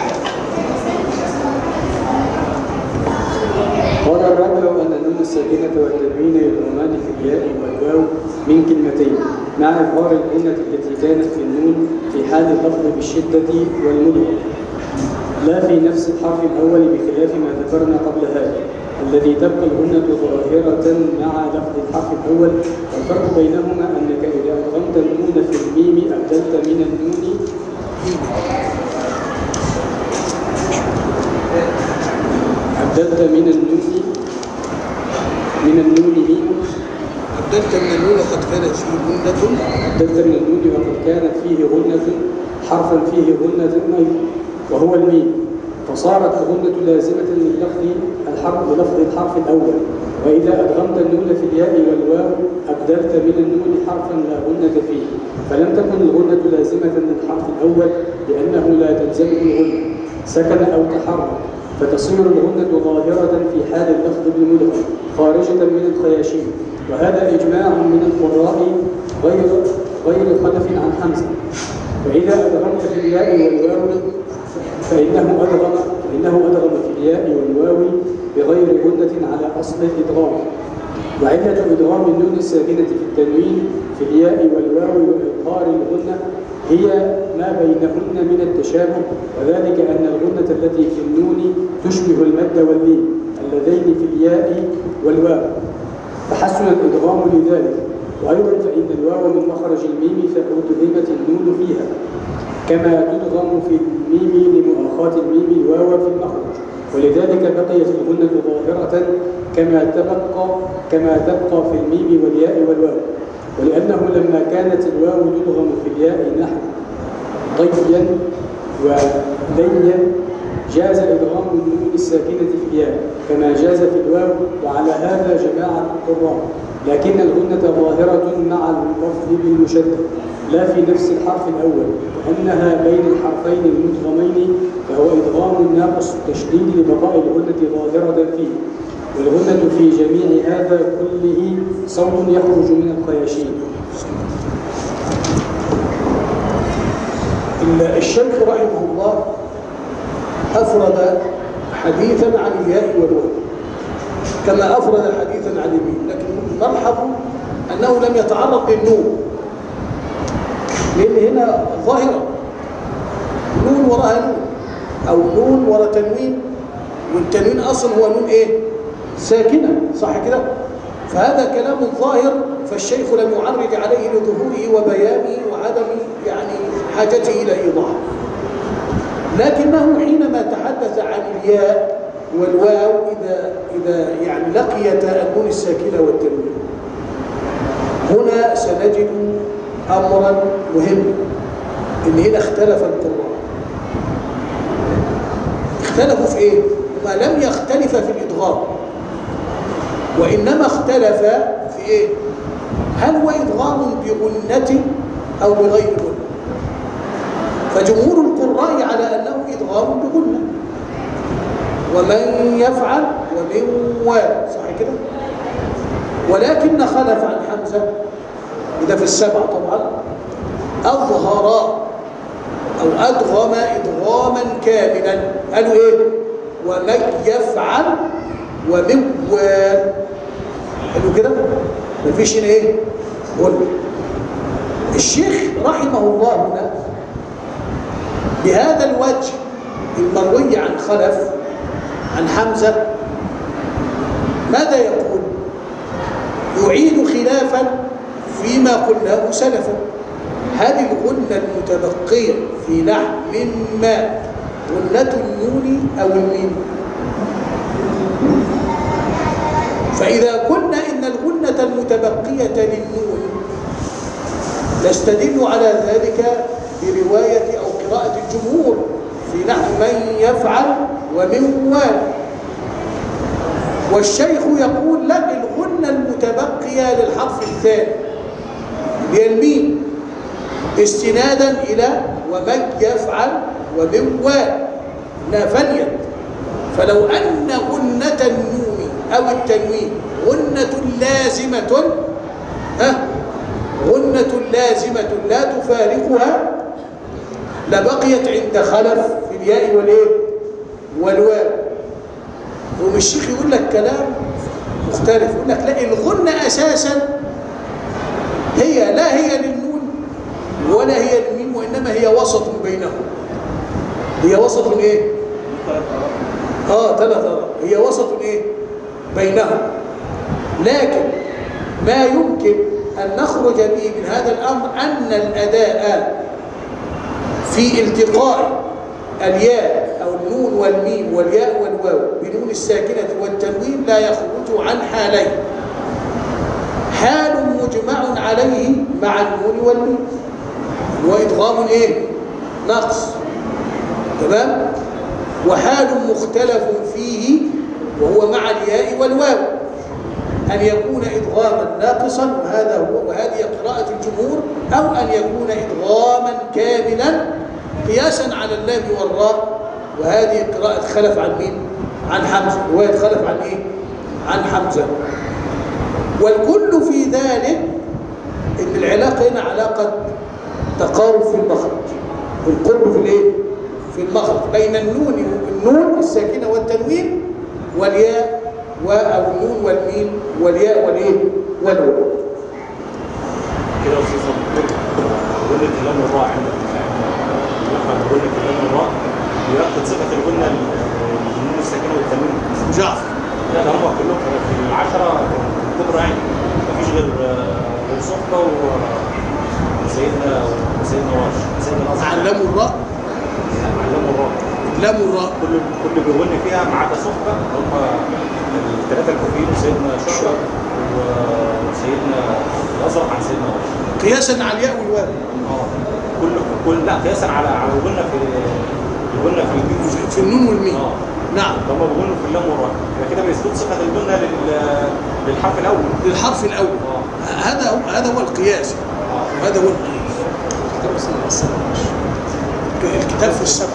S4: قال الرابع أن النون الساكنة والتنوين يضرمان في الياء والواو من كلمتين مع إظهار الغنة التي كانت في النون في حال اللفظ بالشدة والمدغم لا في نفس الحرف الأول بخلاف ما ذكرنا قبل هذا الذي تبقى الغنة ظاهرة مع لفظ الحرف الأول والفرق بينهما أنك إذا أدغمت النون في الميم أبدلت من النون أبدلت من النون من النون ميم
S1: أبدلت من النون وقد كانت فيه غنة
S4: أبدلت من النون وقد كانت فيه غنة حرفا فيه غنة أيضا وهو الميم فصارت الغنة لازمة للفظ الحرف للفظ الحرف الأول وإذا أدغمت النون في الياء والواو أبدلت من النون حرفا لا غنة فيه فلم تكن الغنة لازمة للحرف الأول لأنه لا تلزمه الغنة سكن أو تحرك فتصير الغنة ظاهرة في حال اللفظ بالمدغم خارجة من الخياشيم وهذا إجماع من القراء غير غير خلف عن حمزة فإذا أدغمت في الياء والواو فإنه أدغم فإنه أدغم في الياء والواو بغير غنة على أصل الإدغام وعلة إدغام النون الساكنة في التنوين في الياء والواو وإظهار الغنة هي ما بينهن من التشابه وذلك أن الغنة التي في النون تشبه المد والميم اللذين في الياء والواو فحسن الإدغام لذلك وأيضا فإن الواو من مخرج الميم فأدغمت النون فيها كما تدغم في الميم لمؤاخاة الميم الواو في المخرج ولذلك بقيت الغنة ظاهرة كما تبقى كما تبقى في الميم والياء والواو ولأنه لما كانت الواو تدغم في الياء نحو ضيا وليا جاز إدغام النون الساكنة في الياء كما جاز في الواو وعلى هذا جماعة القراء لكن الغنة ظاهرة مع اللفظ بالمشدد لا في نفس الحرف الأول وأنها بين الحرفين المدغمين فهو إدغام ناقص التشديد لبقاء الغنة ظاهرة فيه والغنة في جميع هذا كله صوت يخرج من الخياشيم
S1: ال- الشيخ رحمه الله أفرد حديثا عن الياء والواو كما أفرد حديثا عن الميم لكن نلحظ أنه لم يتعرض للنون لأن هنا ظاهرة نون وراها نون أو نون ورا تنوين والتنوين أصلا هو نون إيه؟ ساكنة صح كده؟ فهذا كلام ظاهر فالشيخ لم يعرج عليه لظهوره وبيانه وعدم يعني حاجته إلى إيضاح لكنه حينما تحدث عن الياء والواو إذا, إذا يعني لقيتا النون الساكنة والتنوين هنا سنجد أمرا مهما إن هنا اختلف القراء اختلفوا في إيه؟ ما لم يختلف في الإدغام وإنما اختلف في إيه؟ هل هو إدغام بغنة أو بغير غنة فجمهور القراء على أنه إدغام بغنة ومن يفعل ومن وال صح كده ولكن خلف عن حمزة إذا في السبع طبعا أظهر أو أدغم إدغاما كاملا قالوا إيه ومن يفعل ومن وال قالوا كده مفيش هنا إيه غنة الشيخ رحمه الله هنا بهذا الوجه المروي عن خلف عن حمزة ماذا يقول يعيد خلافا فيما قلناه سلفا هل الغنة المتبقية في لحم ما غنة النون أو الميم فإذا قلنا إن الغنة المتبقية للنون نستدل على ذلك برواية أو قراءة الجمهور في نحو من يفعل ومن وال والشيخ يقول لا الغنة المتبقية للحرف الثاني اللي هي الميم استنادا إلى ومن يفعل ومن وال إنها فنيت فلو أن غنة النون أو التنوين غنة لازمة ها غنة لازمة لا تفارقها لبقيت عند خلف في الياء والايه والواو يقوم الشيخ يقول لك كلام مختلف يقول لك لا الغنة أساسا هي لا هي للنون ولا هي للميم وإنما هي وسط بينهم هي وسط ايه اه ثلاث آراء هي وسط ايه بينهم لكن ما يمكن أن نخرج به من هذا الأمر أن الأداء في التقاء الياء أو النون والميم والياء والواو بنون الساكنة والتنوين لا يخرج عن حالين حال مجمع عليه مع النون والميم وإدغام إيه؟ نقص تمام؟ وحال مختلف فيه وهو مع الياء والواو أن يكون إدغاما ناقصا وهذا هو وهذه قراءة الجمهور أو أن يكون إدغاما كاملا قياسا على اللام والراء وهذه قراءة خلف عن مين؟ عن حمزة رواية خلف عن إيه؟ عن حمزة والكل في ذلك إن العلاقة هنا علاقة تقارب في المخرج القرب في الإيه؟ في المخرج بين النون النون الساكنة والتنوين والياء و أو النون والميم والياء والإيه؟ والواو
S6: كده يا استاذ دكتور غنة اللام الراء عندك نفهم غنة اللام الراء بياخد صفة الغنة النون الساكنة والتنوين
S1: جعفر
S6: لا ده هم كلهم في العشرة كبرى يعني مفيش غير غير صحبة وسيدنا وسيدنا واش سيدنا ناصر
S1: علموا الراء
S6: علموا الراء
S1: علموا الراء
S6: كل كل بيغني فيها ما عدا صحبة هم الثلاثة الكوفيين سيدنا شعبة وسيدنا الأزرق عن سيدنا واش
S1: قياسا على الياء والواو
S6: اه كل كل لا قياسا على على الغنى في الغنى في الجيم
S1: في- في النون والميم
S6: اه
S1: نعم
S6: هم بيغنوا في اللام والراء يبقى كده بيثبت صفة الغنى لل للحرف الأول
S1: للحرف الأول
S6: اه
S1: هذا هو هذا هو القياس
S6: اه
S1: وهذا هو القياس
S7: الكتاب اصلا مقسم
S1: الكتاب في السبع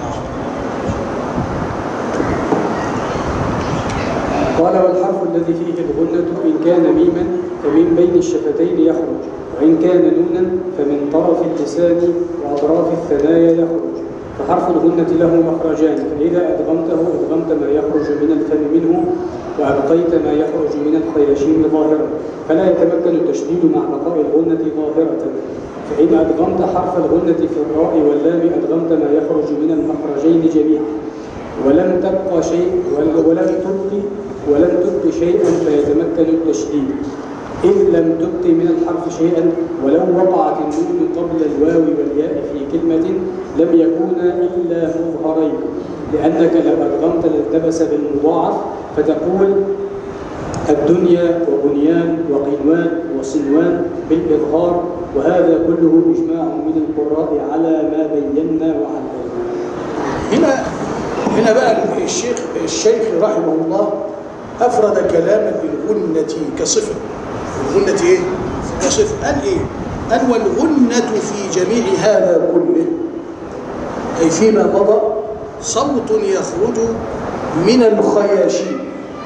S4: قال والحرف الذي فيه الغنة إن كان ميما فمن بين الشفتين يخرج وإن كان نونا فمن طرف اللسان وأطراف الثنايا يخرج فحرف الغنة له مخرجان فإذا أدغمته أدغمت ما يخرج من الفم منه وأبقيت ما يخرج من الخياشيم ظاهرا فلا يتمكن التشديد مع بقاء الغنة ظاهرة فإن أدغمت حرف الغنة في الراء واللام أدغمت ما يخرج من المخرجين جميعا ولم تبقى شيء ول- ولم تبق ولم تبق شيئا فيتمكن التشديد إذ لم تبق من الحرف شيئا ولو وقعت النون قبل الواو والياء في كلمة لم يكونا إلا مظهرين لأنك لو أدغمت لالتبس بالمضاعف فتقول الدنيا وبنيان وقنوان وصنوان بالإظهار وهذا كله إجماع من القراء على ما بينا وعلمنا
S1: هنا هنا بقى الشيخ الشيخ رحمه الله افرد كلاما للغنة كصفة الغنة ايه؟ كصفة قال ايه؟ قال والغنة في جميع هذا كله اي فيما مضى صوت يخرج من الخياشيم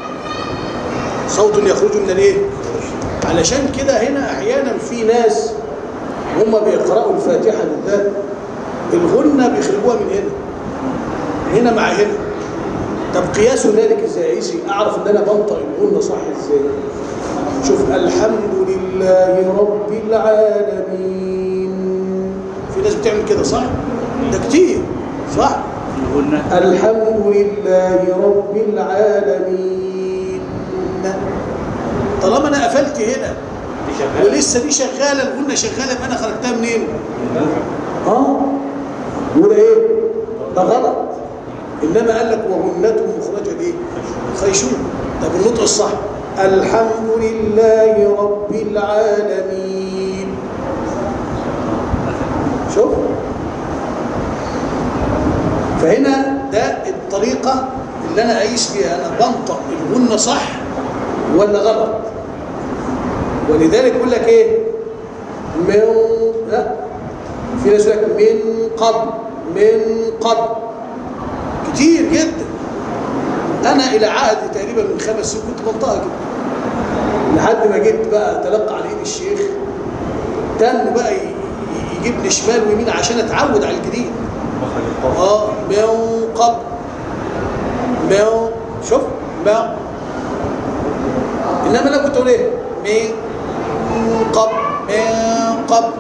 S1: صوت يخرج من الايه؟ علشان كده هنا احيانا في ناس هم بيقرأوا الفاتحة بالذات الغنة بيخرجوها من هنا هنا مع هنا طب قياس ذلك ازاي عايز اعرف ان انا بنطق الغنة صح ازاي شوف الحمد لله رب العالمين في ناس بتعمل كده صح ده كتير صح
S5: الغنة
S1: الحمد لله رب العالمين طالما انا قفلت هنا
S6: دي شغاله
S1: ولسه دي شغاله الغنه شغاله يبقى انا خرجتها منين؟ اه يقول ايه؟ ده غلط انما قال لك وغنته مخرجه ايه؟ خيشوم طب النطق الصح الحمد لله رب العالمين شوف فهنا ده الطريقه اللي انا اقيس بيها انا بنطق الغنه صح ولا غلط ولذلك يقول لك ايه من ها في ناس يقول لك من قبل من قبل كتير جدا انا الى عهد تقريبا من خمس سنين كنت بنطقها كده لحد ما جيت بقى اتلقى على ايد الشيخ تن بقى ي- ي- يجيبني شمال ويمين عشان اتعود على الجديد
S6: مخرج القاف
S1: اه من قبل من شوف من انما انا كنت اقول ايه من قبل من قبل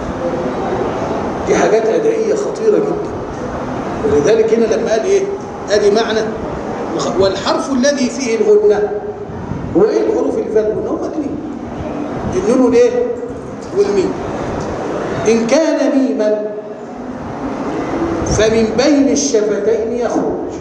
S1: دي حاجات ادائيه خطيره جدا ولذلك هنا لما قال ايه ادي معنى والحرف الذي فيه الغنه هو ايه الحروف اللي فيها الغنه هم اثنين النون والايه والميم ان كان ميما فمن بين الشفتين يخرج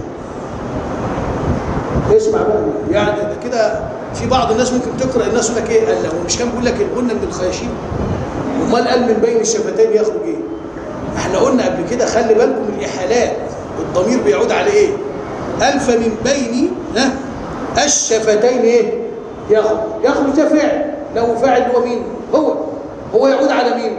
S1: اسمع بقى يعني ده كده في بعض الناس ممكن تقرا الناس يقول لك ايه قال لا هو مش كان بيقول لك الغنه من الخياشيم امال قال من بين الشفتين يخرج ايه احنا قلنا قبل كده خلي بالكم من الاحالات الضمير بيعود على ايه قال فمن بين ها الشفتين ايه يخرج يخرج ده فعل له فاعل هو مين هو هو يعود على مين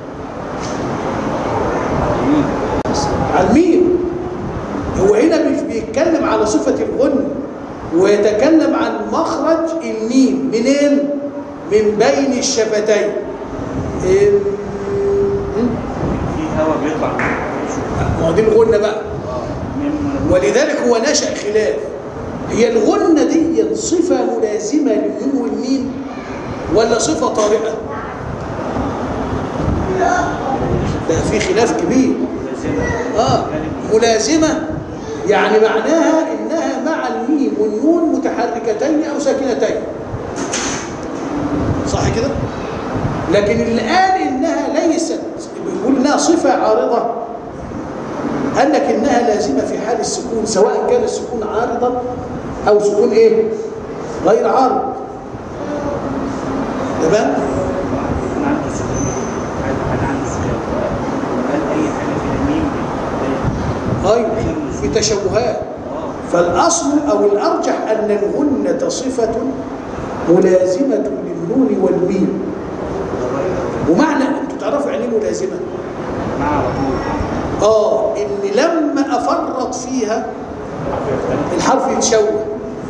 S1: على مين هو هنا مش بيتكلم على صفة الغن ويتكلم عن مخرج الميم منين من بين الشفتين إيه؟ م?
S5: في هواء بيطلع
S1: ما هو دي الغنة بقى
S5: من
S1: ولذلك هو نشأ خلاف هي الغنة دي صفة ملازمة للنون والميم ولا صفة طارئة ده في خلاف كبير اه ملازمة يعني معناها انها مع الميم والنون متحركتين او ساكنتين صح كده لكن اللي قال انها ليست بيقول انها صفة عارضة قال لك انها لازمة في حال السكون سواء كان السكون عارضا او سكون ايه غير عارض تمام
S5: انا عنده سكون انا عنده سكون قال اي حاجه في الميم
S1: ايوه في تشوهات فالاصل او الارجح ان الغنة صفة ملازمة للنون والميم ومعنى انتوا تعرفوا يعني ايه ملازمة
S5: مع على طول
S1: اه ان لما افرط فيها الحرف يتشوه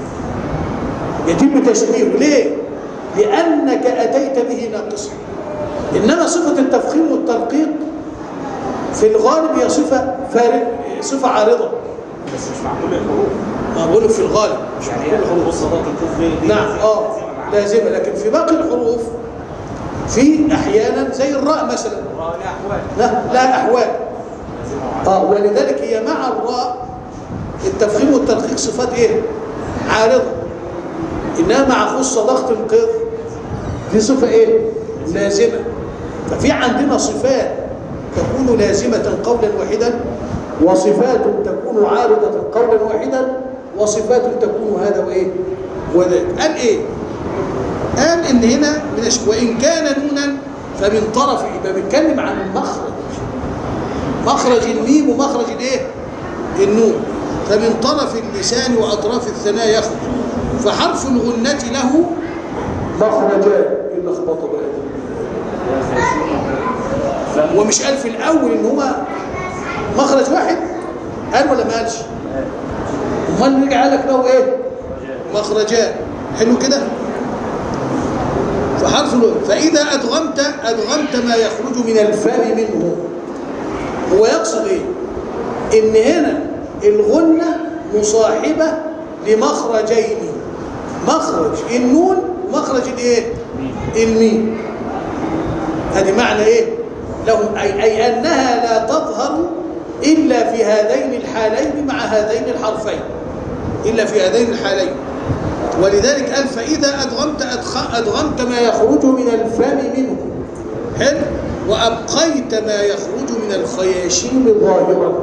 S1: يتم تشويهه ليه لانك اتيت به ناقصا انما صفه التفخيم والترقيق في الغالب هي صفه فارق صفه عارضه
S6: بس مش معمول الحروف
S1: ما بقوله في الغالب مش
S6: يعني
S1: معقول
S6: هي
S1: الحروف
S6: الحروف صداقة الكوف دي دي
S1: نعم
S6: لازم-
S1: اه
S6: لازمة معاها.
S1: لازمه لكن في باقي الحروف في احيانا زي الراء مثلا
S6: الراء لها أحوال
S1: لا لا احوال
S6: لازمة معاها.
S1: اه ولذلك هي مع الراء التفخيم والترقيق صفات ايه عارضه انها مع خص ضغط القذ دي صفه ايه لازمه ففي عندنا صفات تكون لازمه قولا واحدا وصفات تكون عارضه قولا واحدا وصفات تكون هذا وايه وذاك قال ايه قال ان هنا من الش- وان كان نونا فمن طرف يبقى بيتكلم عن المخرج مخرج الميم ومخرج الايه النون فمن طرف اللسان واطراف الثناء يخرج فحرف الغنة له مخرجان الا اخبط بقى ومش قال في الاول ان هو مخرج واحد قال ولا ما قالش امال رجع قال لك له ايه مخرجان حلو كده فحرف الغنة فاذا ادغمت ادغمت ما يخرج من الفم منه هو يقصد ايه ان هنا الغنة مصاحبة لمخرجين مخرج النون ومخرج الايه الميم هذه معنى ايه لهم أي, اي انها لا تظهر الا في هذين الحالين مع هذين الحرفين الا في هذين الحالين ولذلك قال فاذا ادغمت أدخ- ادغمت ما يخرج من الفم منه حلو وابقيت ما يخرج من الخياشيم ظاهرا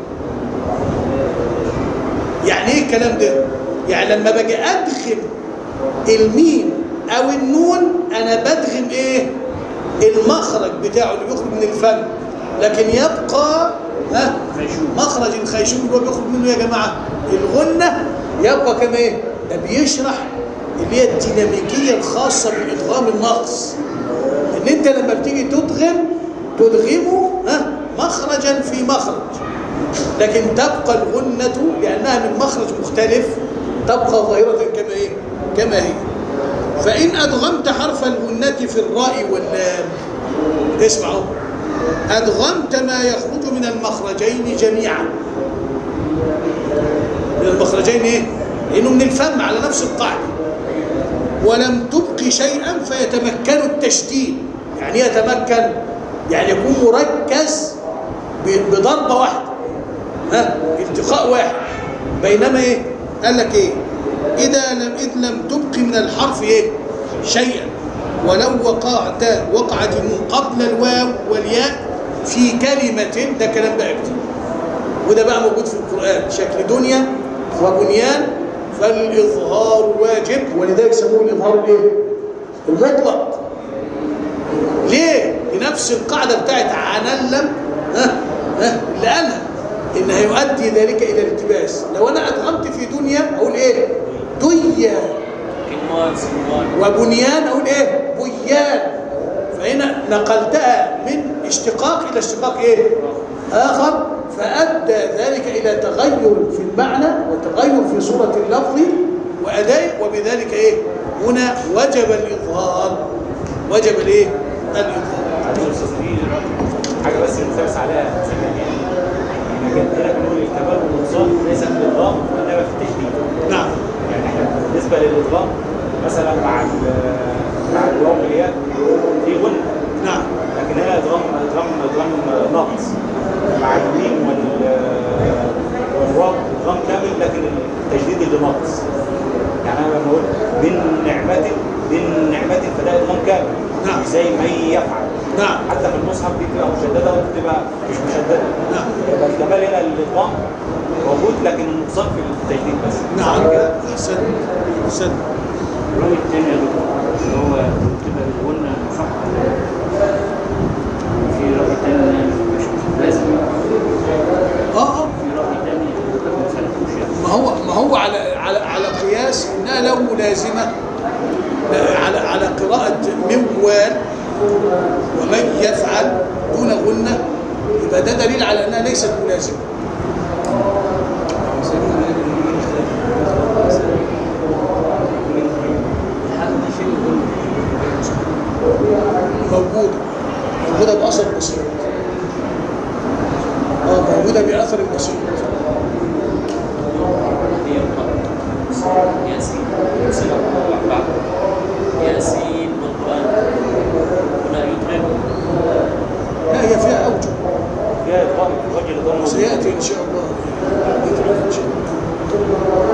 S1: يعني ايه الكلام ده يعني لما باجي ادغم الميم او النون انا بدغم ايه المخرج بتاعه اللي بيخرج من الفم لكن يبقى ها مخرج الخيشوم اللي هو بيخرج منه يا جماعه الغنه يبقى كما ايه ده بيشرح اللي هي الديناميكيه الخاصه بالادغام الناقص ان انت لما بتيجي تدغم تدغمه ها مخرجا في مخرج لكن تبقى الغنة لأنها من مخرج مختلف تبقى ظاهرة كما إيه؟ كما هي فإن أدغمت حرف الغنة في الراء واللام اسمعوا أدغمت ما يخرج من المخرجين جميعا من المخرجين إيه؟ لأنه من الفم على نفس القاعدة ولم تبق شيئا فيتمكن التشديد يعني إيه يتمكن يعني يكون مركز ب- بضربة واحدة ها التقاء واحد بينما ايه قال لك ايه اذا لم اذ لم تبق من الحرف ايه شيئا ولو وقعت وقعت النون قبل الواو والياء في كلمة ده كلام بقى كتير وده بقى موجود في القرآن شكل دنيا وبنيان فالإظهار واجب ولذلك يسموه الإظهار الايه؟ المطلق ليه؟ لنفس القاعدة بتاعت عنلم ها ها اللي قالها إن هيؤدي ذلك إلى الالتباس لو أنا أدغمت في دنيا أقول إيه؟ دنيا وبنيان أقول إيه؟ بنيان فهنا نقلتها من اشتقاق إلى اشتقاق إيه؟ آخر فأدى ذلك إلى تغير في المعنى وتغير في صورة اللفظ وأداء وبذلك إيه؟ هنا وجب الإظهار وجب الإيه؟ الإظهار
S6: معلش يا استاذ في حاجه بس نلتبس عليها سنة يعني احنا جبنا لك نقول الكمال والنقصان ليس في الادغام انما في التشديد
S1: نعم
S6: يعني احنا بالنسبه للادغام مثلا مع ال- مع الواو والياء في غنى
S1: نعم
S6: لكن هنا ادغام ادغام ادغام ناقص مع الميم وال والواو ادغام كامل لكن التجديد اللي ناقص يعني انا لما اقول من نعمة من نعمة فده ادغام كامل
S1: نعم.
S6: مش زي من يفعل
S1: نعم
S6: حتى في المصحف دي بتبقى مشدده وبتبقى مش مشدده
S1: نعم
S6: يبقى الكمال هنا الادغام موجود لكن النقصان في التجديد بس
S1: نعم
S6: صح كده؟
S1: أحسن أحسن
S7: الراي الثاني يا دكتور اللي هو بتبقى الغنة مصححة في رأي تاني مش مش لازم
S1: اه اه
S7: في رأي تاني ما سألتوش يعني
S1: ما هو ما هو على على على قياس انها لو ملازمه لا، على على قراءه موال ومن يفعل دون غنه يبقى ده دليل على انها ليست ملازمه موجوده موجوده باثر بسيط اه موجوده باثر بسيط
S8: ياسين سورة الأربعة ياسين والقرآن ولا يطعم
S1: لا هي فيها اوجه
S6: فيها إدغام وجه الإدغام
S1: سياتي ان شاء الله إن شاء الله.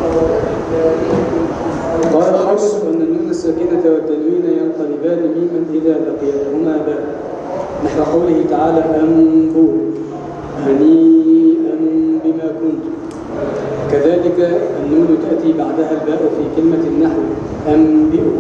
S4: قال الحافظ أن النون الساكنة والتنوين ينقلبان ميما إذا لقيتهما باء نحو قوله تعالى أنبور هنيئا بما كنتم كذلك النون تأتي بعدها الباء في كلمة النحو أنبئهم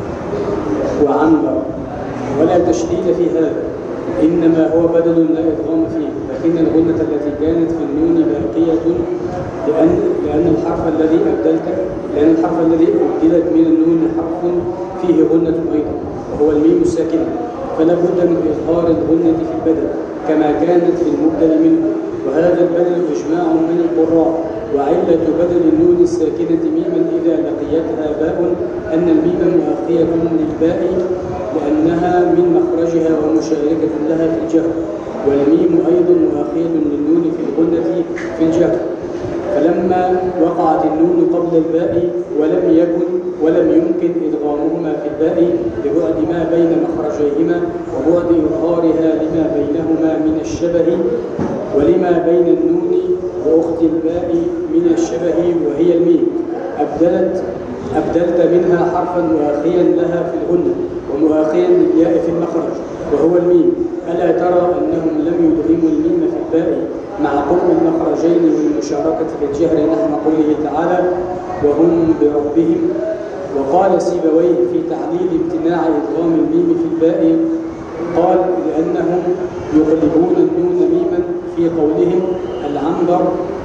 S4: وعنبر ولا تشديد في هذا إنما هو بدل لا إدغام فيه لكن الغنة التي كانت في النون باقية لأن لأن الحرف الذي أبدلت لأن الحرف الذي أبدلت من النون حرف فيه غنة أيضا وهو الميم الساكنة فلا بد من إظهار الغنة في البدل كما كانت في المبدل منه وهذا البدل إجماع من القراء وعلة بدل النون الساكنة ميما إذا لقيتها باء أن الميم مؤخية للباء لأنها من مخرجها ومشاركة لها في الجهر والميم أيضا مؤخية للنون في الغنة في الجهر فلما وقعت النون قبل الباء ولم يكن ولم يمكن إدغامهما في الباء لبعد ما بين مخرجيهما وبعد إظهارها لما بينهما من الشبه ولما بين النون وأخت الباء من الشبه وهي الميم أبدلت أبدلت منها حرفا مؤخيا لها في الغنة ومؤخيا للياء في المخرج وهو الميم ألا ترى أنهم لم يدغموا الميم في الباء مع قرب المخرجين والمشاركة في الجهر نحو قوله تعالى وهم بربهم وقال سيبويه في تعليل امتناع إدغام الميم في الباء قال لأنهم يغلبون النون ميما في قولهم العنبر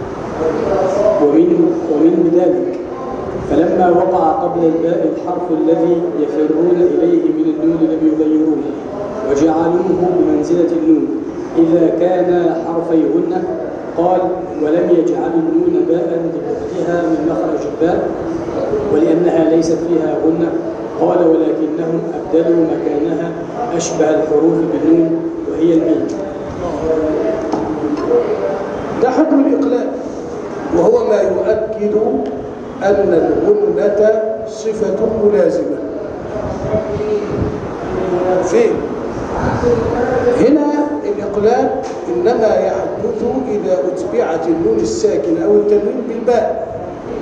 S4: ومن ومن ذلك فلما وقع قبل الباء الحرف الذي يفرون إليه من النون لم يغيروه وجعلوه بمنزلة النون إذا كان حرفي غنة قال ولم يجعلوا النون باء لبعدها من مخرج الباء ولأنها ليست فيها غنة قال ولكنهم أبدلوا مكانها أشبه الحروف بالنون وهي الميم
S1: ده حكم الإقلال وهو ما يؤكد أن الغنة صفة ملازمة فين؟ هنا الإقلال إنما يحدث إذا أتبعت النون الساكنة أو التنوين بالباء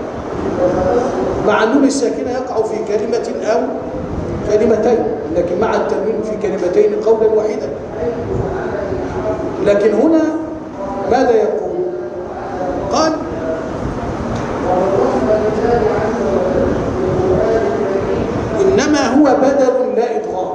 S1: مع النون الساكنة يقع في كلمة أو كلمتين لكن مع التنوين في كلمتين قولا واحدا لكن هنا ماذا يقول قال إنما هو بدل لا إدغام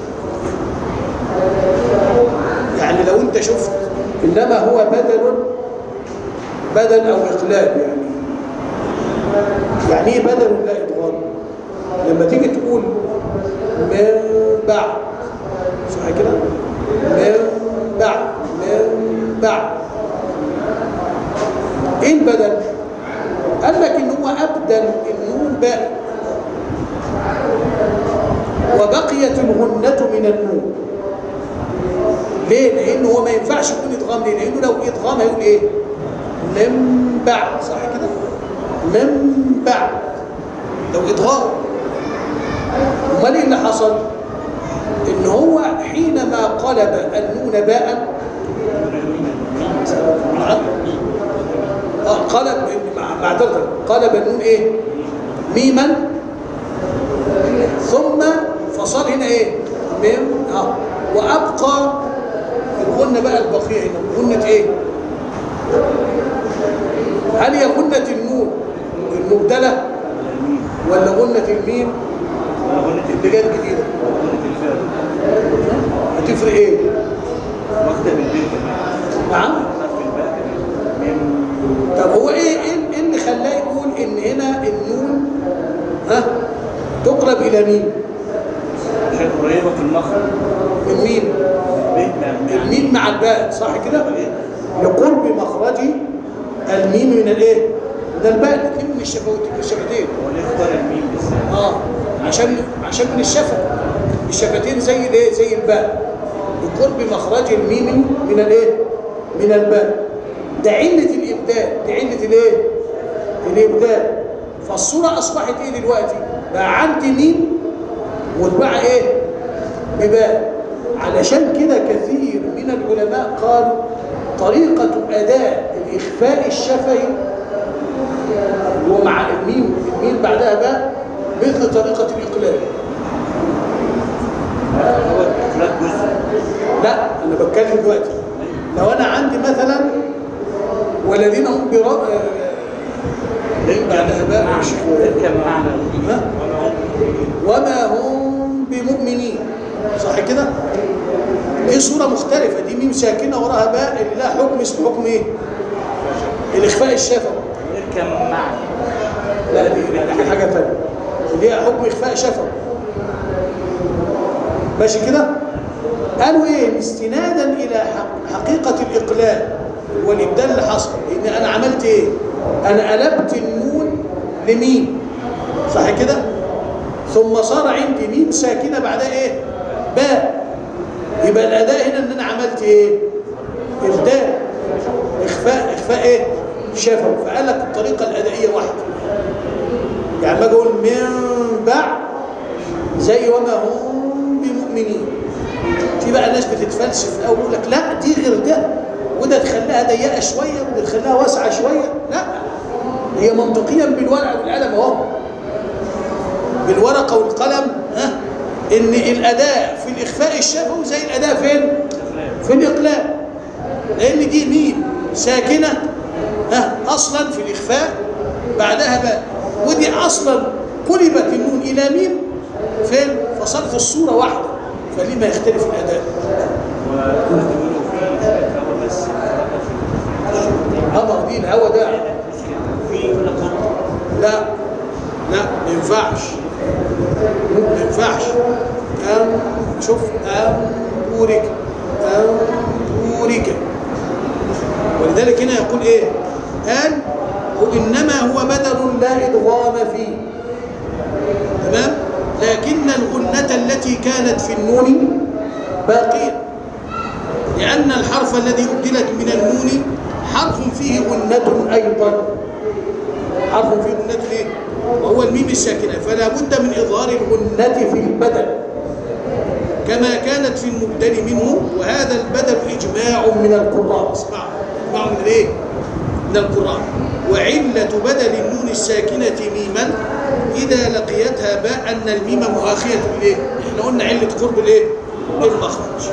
S1: يعني لو أنت شفت إنما هو بدل بدل أو إقلاب يعني يعني إيه بدل لا إدغام لما تيجي تقول من بعد صح كده من بعد من بعد ايه البدل قال لك ان هو ابدل النون باء وبقيت الغنة من النون ليه لان هو ما ينفعش يكون ادغام ليه لانه لو ادغام هيقول ايه من بعد صح كده من بعد لو ادغام امال ايه اللي حصل ان هو حينما قلب النون باء آه قلب مع- معذرة قلب النون ايه ميما ثم فصل هنا ايه ميم اه وابقى الغنة بقى البقية هنا غنة ايه هل هي غنة النون المبدلة ولا غنة الميم اللي جت جديدة هتفرق ايه
S3: واخده بالبيت
S1: نعم
S3: حرف الباء من
S1: طب هو ايه ايه إيه اللي خلاه يقول ان هنا النون ها تقلب الى مين
S7: عشان قريبه في المخرج
S1: من مين الميم مع الباء صح كده لقرب مخرج الميم من الايه من الباء الاثنين من الشفوت- من الشفتين
S7: وليه اختار الميم بالذات
S1: اه عشان عشان من الشفه الشفتين زي الايه زي الباء بقرب مخرج الميم من الايه من الباء ده علة الإبدال دي علة الايه الإبدال فالصورة أصبحت ايه دلوقتي بقى عندي ميم واتباع ايه بباء علشان كده كثير من العلماء قالوا طريقة أداء الإخفاء الشفهي ومع الميم الميم بعدها باء مثل طريقة الإقلال
S7: هو الاختلاف جزء
S1: لا أنا بتكلم دلوقتي لو أنا عندي مثلا والذين هم برا ليه بعدها باء يا شيخ
S7: اركب معنا
S1: ها؟ وما هم بمؤمنين صح كده دي صورة مختلفة دي ميم ساكنة وراها باء اللي لها حكم اسمه حكم ايه الإخفاء الشفوي
S7: اركب معنا
S1: لا دي, دي حاجة تانية ليها حكم إخفاء شفوي ماشي كده قالوا ايه استنادا الى حق حقيقة الاقلال والابدال اللي حصل ان انا عملت ايه انا قلبت النون لميم صح كده ثم صار عندي ميم ساكنة بعدها ايه باء يبقى الاداء هنا ان انا عملت ايه ابدال اخفاء اخفاء ايه شفوي فقال لك الطريقة الادائية واحدة يعني ما اقول من بعد زي وما هم بمؤمنين في بقى ناس بتتفلسف قوي يقول لك لا دي غير ده وده تخليها ضيقه شويه وده تخليها واسعه شويه لا هي منطقيا بالورقه والقلم اهو بالورقه والقلم ها ان الاداء في الاخفاء الشفوي زي الاداء فين في الاقلال لان دي ميم ساكنه ها اصلا في الاخفاء بعدها باء ودي اصلا قلبت النون الى ميم فين فصارت الصوره واحده فلما يختلف الاداء
S7: ويقولوا في هو بس
S1: امر دي الهوى ده
S7: في كل قطر
S1: لا لا ما ينفعش ما ينفعش أم شوف أمورك أمورك ولذلك هنا يقول إيه قال إنما هو بدل لا إدغام فيه تمام لكن الغنة التي كانت في النون باقية لأن الحرف الذي أبدلت من النون حرف فيه غنة أيضا حرف فيه غنة ايه وهو الميم الساكنة فلا بد من إظهار الغنة في البدل كما كانت في المبدل منه وهذا البدل إجماع من القراء اسمعوا إجماع من ايه من القراء وعلة بدل النون الساكنة ميما إذا لقيتها باء أن الميم مؤاخية بالإيه إحنا قلنا علة قرب الإيه المخرج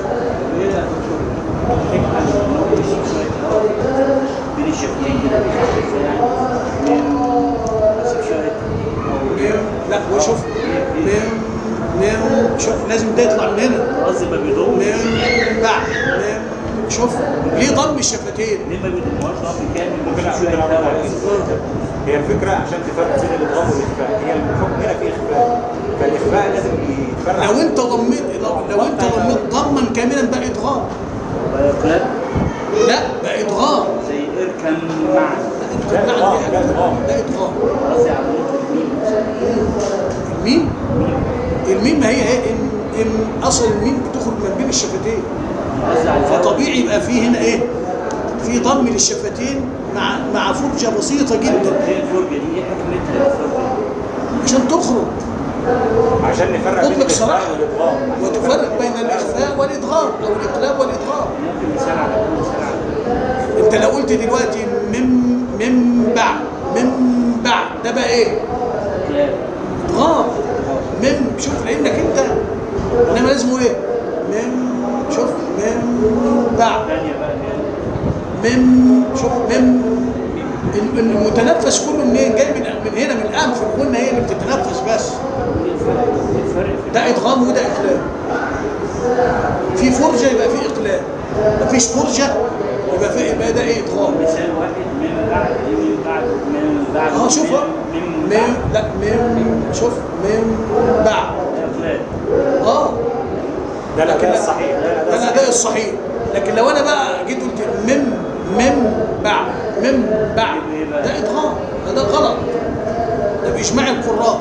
S7: بين الشفتين كده بيخفف يعني بس شوية
S1: ميم لا وشوف ميم ميم شوف لازم ده يطلع من هنا
S7: قصدي ما بيضمش
S1: ميم بعد ميم شوف ليه ضم الشفتين
S7: ليه ما بيضموش ضم كامل
S6: ممكن
S7: مفيش
S6: ممكن
S7: شوية
S6: اعمل
S7: هوا
S6: عليه. هي الفكره عشان تفرق بين الادغام والاخفاء هي الحكم هنا فيه اخفاء فالاخفاء لازم يتفرق
S1: لو انت ضميت لو, لو انت ضميت ضما كاملا بقى ادغام
S7: ويقلب
S1: لا بقى ادغام
S7: زي اركن معا
S1: لا
S6: إدغام، لا إدغام.
S1: لا ادغام
S7: قصدي على نقطة الميم
S1: الميم الميم ما هي هي ان, إن اصل الميم بتخرج من بين الشفتين
S7: قصدي على
S1: فطبيعي يبقى فيه هنا ايه في ضم للشفتين مع مع فرجه بسيطه جدا
S7: ايه الفرجة دي ايه حكمتها الفرجة دي؟
S1: عشان تخرج
S6: عشان نفرق بين
S1: اطلق
S6: الاخفاء
S1: صراحه
S6: والادغام
S1: وتفرق بين الاخفاء والادغام او الاقلاب والادغام
S7: ممكن مثال على كل مثال على
S1: انت لو قلت دلوقتي من من بعد من بعد ده بقى ايه
S7: كلاب
S1: ادغام من شوف لانك انت انما لازم ايه من شوف من بعد
S7: ثانية بقى اللي هي
S1: من شوف من ال- المتنفس كله منين جاي من من هنا من الانف الغنه هي اللي بتتنفس بس
S7: ايه الفرق ايه الفرق في
S1: ده ادغام وده اقلاب في فرجه يبقى في اقلاب مفيش فرجه يبقى في يبقى ده ايه ادغام
S7: مثال واحد من بعد ايه من بعد من بعد
S1: اه شوف
S7: من
S1: من
S7: من بعد
S1: لا من شوف من بعد
S7: إخلاء
S1: اه
S6: ده
S1: لكن
S6: الأداء الصحيح ده
S1: ده
S6: الأداء
S1: الاداء
S6: الصحيح
S1: الصحيح لكن لو انا بقى جيت قلت من من بعد من بعد ده ادغام ده ده غلط ده باجماع القراء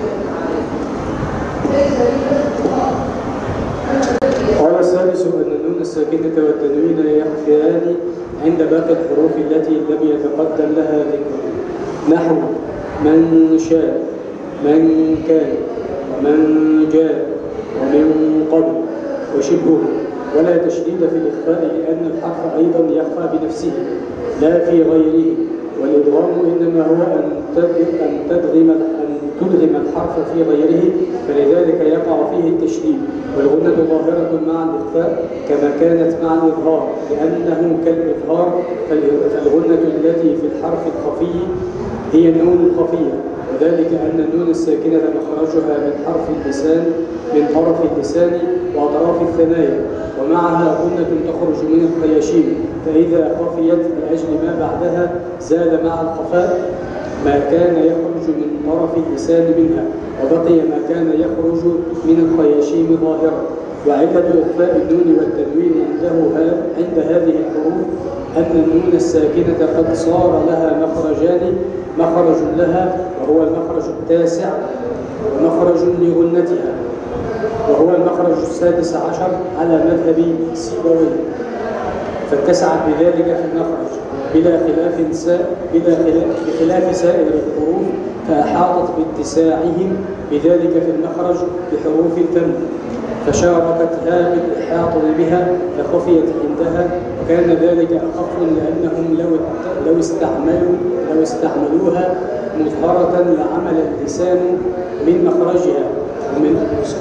S4: قال الثالث أن النون الساكنة والتنوين يخفيان عند باقي الحروف التي لم يتقدم لها ذكر نحو من شاء من كان ومن جاء ومن قبل وشبهه ولا تشديد في الإخفاء لأن الحرف أيضا يخفى بنفسه لا في غيره والإدغام إنما هو أن تدغم أن تدغم أن تدغم الحرف في غيره فلذلك يقع فيه التشديد والغنة ظاهرة مع الإخفاء كما كانت مع الإظهار لأنه كالإظهار فال- فالغنة التي في الحرف الخفي هي النون الخفية وذلك أن النون الساكنة مخرجها من حرف اللسان من طرف اللسان وأطراف الثنايا ومعها غنة تخرج من الخياشيم فإذا خفيت لأجل ما بعدها زاد مع الخفاء ما كان يخرج من طرف اللسان منها وبقي ما كان يخرج من الخياشيم ظاهرا وعلة إخفاء النون والتنوين عنده ها- عند هذه الحروف أن النون الساكنة قد صار لها مخرجان مخرج لها وهو المخرج التاسع ومخرج لغنتها وهو المخرج السادس عشر على مذهب سيبويه فاتسعت بذلك في المخرج بلا خلاف سا بلا خلاف بخلاف سائر الحروف فأحاطت باتساعهم بذلك في المخرج بحروف الفم فشاركتها بالإحاطة بها فخفيت عندها وكان ذلك أخف لأنهم لو لو استعملوا لو استعملوها مظهرة لعمل اللسان من مخرجها ومن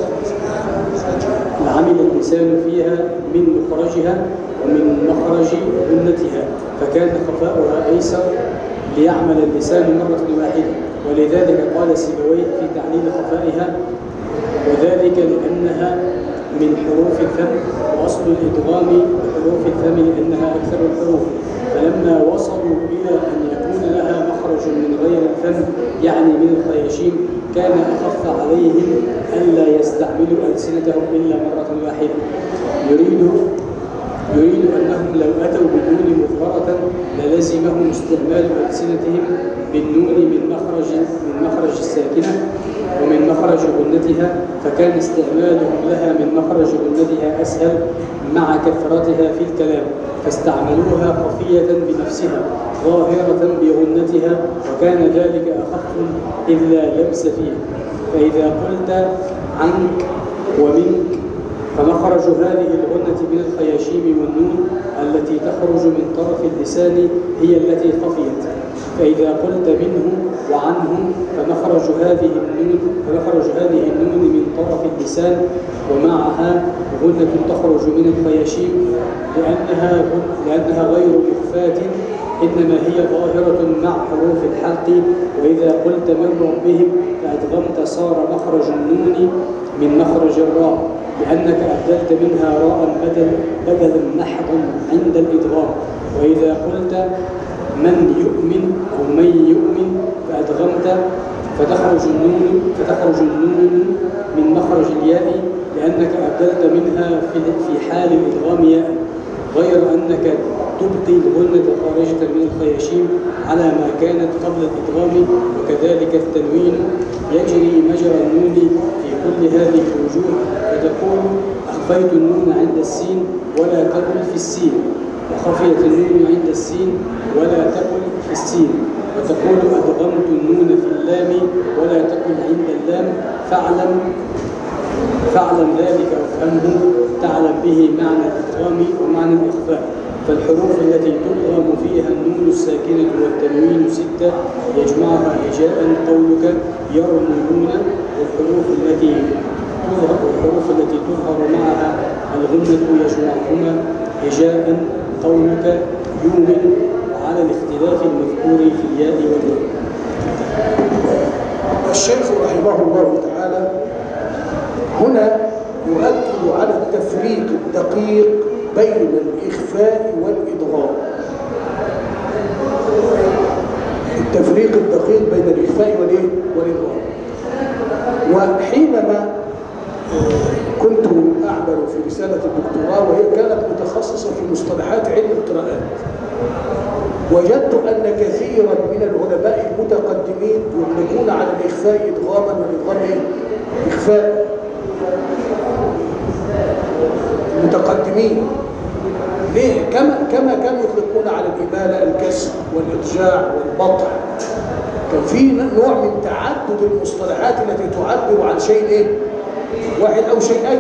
S4: لعمل اللسان فيها من مخرجها ومن مخرج غنتها فكان خفاؤها أيسر ليعمل اللسان مرة واحدة ولذلك قال سيبويه في تعليل خفائها وذلك لأنها من حروف الفم وأصل الإدغام بحروف الفم لأنها أكثر الحروف فلما وصلوا إلى أن يكون لها مخرج من غير الفم يعني من الخياشيم كان أخف عليهم ألا يستعملوا ألسنتهم إلا مرة واحدة يريد يريد أنهم لو أتوا بالنون مظهرة للزمهم استعمال ألسنتهم بالنون من مخرج من مخرج الساكنة ومن مخرج غنتها فكان استعمالهم لها من مخرج غنتها أسهل مع كثرتها في الكلام فاستعملوها خفية بنفسها ظاهرة بغنتها وكان ذلك أخف إذ لا لبس فيه فإذا قلت عنك ومنك فمخرج هذه الغنة من الخياشيم والنون التي تخرج من طرف اللسان هي التي خفيت فإذا قلت منه وعنه فمخرج هذه النون فمخرج هذه النون من طرف اللسان ومعها غنة تخرج من الخياشيم لأنها لأنها غير مخفاة إنما هي ظاهرة مع حروف الحلق وإذا قلت من ربهم فأدغمت صار مخرج النون من مخرج الراء لأنك أبدلت منها راء بدل بدلا محضا عند الإدغام وإذا قلت من يؤمن أو من يؤمن فأدغمت فتخرج النون فتخرج النون من مخرج الياء لأنك أبدلت منها في في حال الإدغام ياء غير أنك تبقي الغنة خارجة من الخياشيم على ما كانت قبل الإدغام وكذلك التنوين يجري مجرى النون في كل هذه الوجوه فتقول أخفيت النون عند السين ولا تقل في السين وخفيت النون عند السين ولا تقل في السين وتقول أدغمت النون في اللام ولا تقل عند اللام فاعلم فاعلم ذلك وافهمه تعلم به معنى الإدغام ومعنى الإخفاء فالحروف التي تدغم فيها النون الساكنة والتنوين ستة يجمعها هجاء قولك يرمون والحروف التي تظهر والحروف التي تظهر معها الغنة يجمعهما هجاء قولك يؤمن على الاختلاف المذكور في الياء والنون
S1: الشيخ رحمه الله تعالى هنا يؤكد على التفريق الدقيق بين الإخفاء والإدغام التفريق الدقيق بين الإخفاء والإيه؟ والإدغام وحينما آه، كنت أعمل في رسالة الدكتوراه وهي كانت متخصصة في مصطلحات علم القراءات وجدت أن كثيرا من العلماء المتقدمين يطلقون على الإخفاء إدغاما والإدغام إيه؟ إخفاء المتقدمين ليه؟ كما كما كانوا يطلقون على الإمالة الكسر والإضجاع والبطع كان في نوع من تعدد المصطلحات التي تعبر عن شيء ايه؟ واحد او شيئين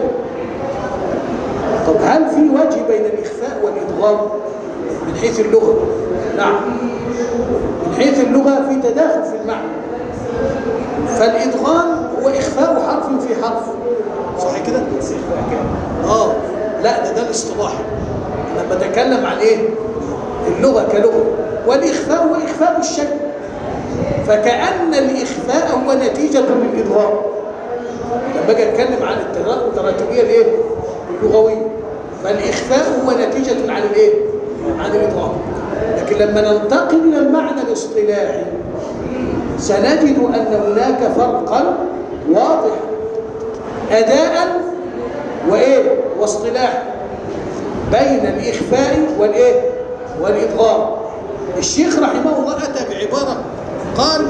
S1: طب هل في وجه بين الاخفاء والادغام من حيث اللغه نعم من حيث اللغه في تداخل في المعنى فالادغام هو اخفاء حرف في حرف صح كده اه لا ده ده الاصطلاح انا بتكلم عن ايه اللغه كلغه والاخفاء هو اخفاء الشيء فكأن الإخفاء هو نتيجة للإضغام لما أجي أتكلم عن التراتبية الإيه؟ اللغوية فالإخفاء هو نتيجة عن الإيه؟ عن الإضغام لكن لما ننتقل إلى المعنى الاصطلاحي سنجد أن هناك فرقا واضحا أداء وإيه؟ واصطلاحا بين الإخفاء والإيه؟ والإضغام الشيخ رحمه الله أتى بعبارة قال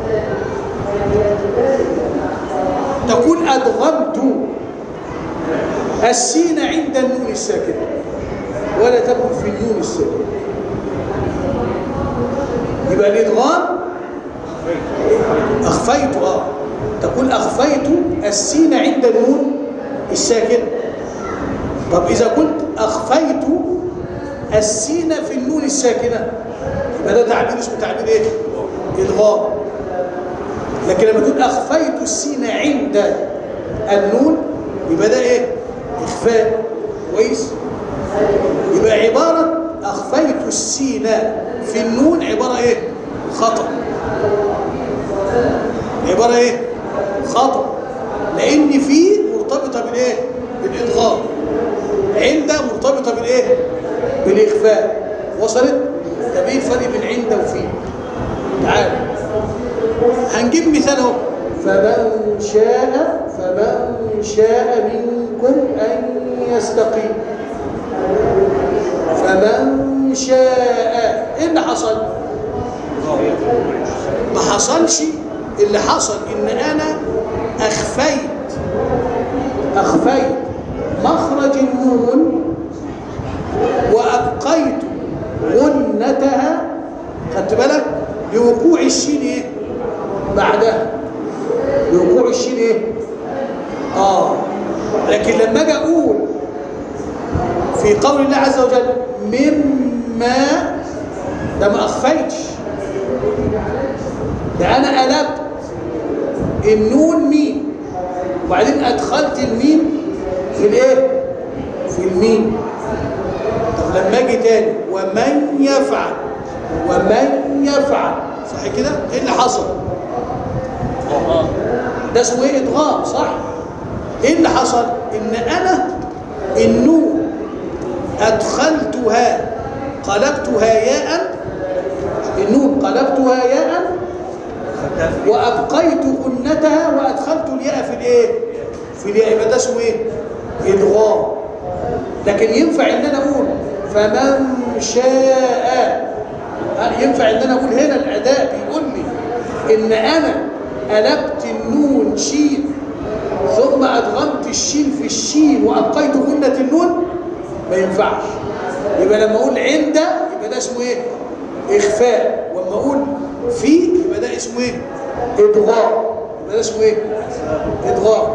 S1: تقول أدغمت السين عند النون الساكنة ولا تكن في النون الساكنة يبقى الإدغام أخفيت آه تقول أخفيت السين عند النون الساكنة طب إذا قلت أخفيت السين في النون الساكنة يبقى ده تعبير اسمه تعبير إيه؟ إدغام لكن لما تقول أخفيت السين عند النون يبقى ده إيه؟ إخفاء كويس؟ يبقى عبارة أخفيت السين في النون عبارة إيه؟ خطأ عبارة إيه؟ خطأ لأن في مرتبطة بالإيه؟ بالإدغام عند مرتبطة بالإيه؟ بالإخفاء وصلت؟ طب إيه الفرق بين عند وفي؟ تعال هنجيب مثال اهو فمن شاء فمن شاء منكم ان يستقيم فمن شاء ايه اللي حصل ما حصلش اللي حصل ان انا اخفيت اخفيت مخرج النون وابقيت غنتها خدت بالك لوقوع الشين ايه بعدها لوقوع الشين ايه اه لكن لما اجي اقول في قول الله عز وجل مما ده ما اخفيتش ده انا قلبت النون ميم وبعدين ادخلت الميم في الايه في الميم طب لما اجي تاني ومن يفعل ومن يفعل صح كده ايه اللي حصل ده اسمه ايه ادغام صح ايه اللي حصل ان انا النون ادخلتها قلبتها ياء النون قلبتها ياء وابقيت غنتها وادخلت الياء في الايه في الياء يبقى ده اسمه ايه ادغام لكن ينفع ان انا اقول فمن شاء ينفع ان انا اقول هنا الاداء بيقول لي ان انا قلبت النون شين ثم ادغمت الشين في الشين وابقيت غنة النون ما ينفعش يبقى لما اقول عند يبقى ده اسمه ايه اخفاء واما اقول في يبقى ده اسمه ايه ادغام يبقى ده اسمه ايه ادغام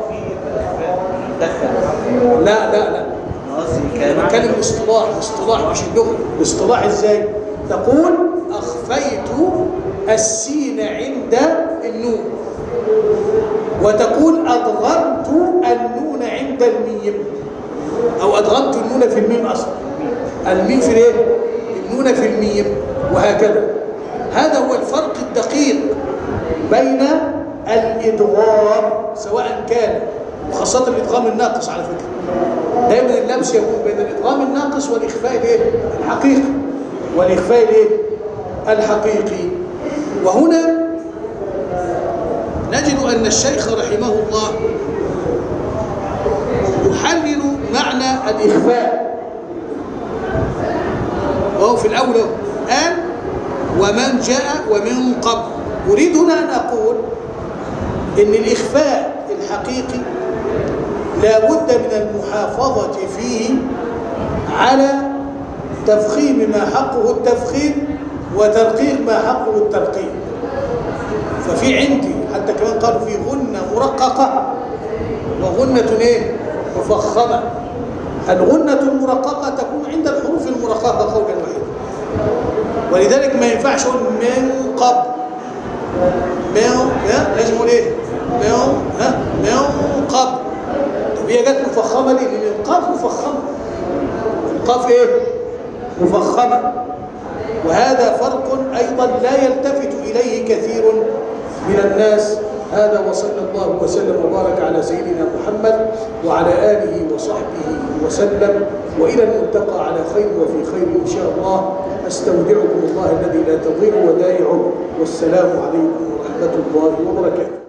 S1: لا لا لا انا بتكلم الاصطلاح الاصطلاح مش اللغه الاصطلاح ازاي تقول اخفيت السين عند النون وتقول ادغمت النون عند الميم او ادغمت النون في الميم اصلا الميم في الايه النون في الميم وهكذا هذا هو الفرق الدقيق بين الادغام سواء كان وخاصه الادغام الناقص على فكره دايما اللمس يكون بين الادغام الناقص والاخفاء الايه الحقيقي والاخفاء الايه الحقيقي وهنا نجد ان الشيخ رحمه الله يحلل معنى الإخفاء وهو في الأول أهو. قال ومن جاء ومن قبل أريد هنا أن أقول إن الإخفاء الحقيقي لا بد من المحافظة فيه على تفخيم ما حقه التفخيم وترقيق ما حقه الترقيق ففي عندي حتى كمان قالوا في غنة مرققة وغنة ايه مفخمة الغنة المرققة تكون عند الحروف المرققة قولا واحدا ولذلك ما ينفعش اقول من قبل من ها لازم اقول ايه من ها من قبل طب هي جت مفخمة ليه؟ لأن القاف مفخمة القاف ايه مفخمة وهذا فرق أيضا لا يلتفت إليه كثير من الناس هذا وصلى الله وسلم وبارك على سيدنا محمد وعلى آله وصحبه وسلم وإلى الملتقى على خير وفي خير إن شاء الله أستودعكم الله الذي لا تضيع ودائعه والسلام عليكم ورحمة الله وبركاته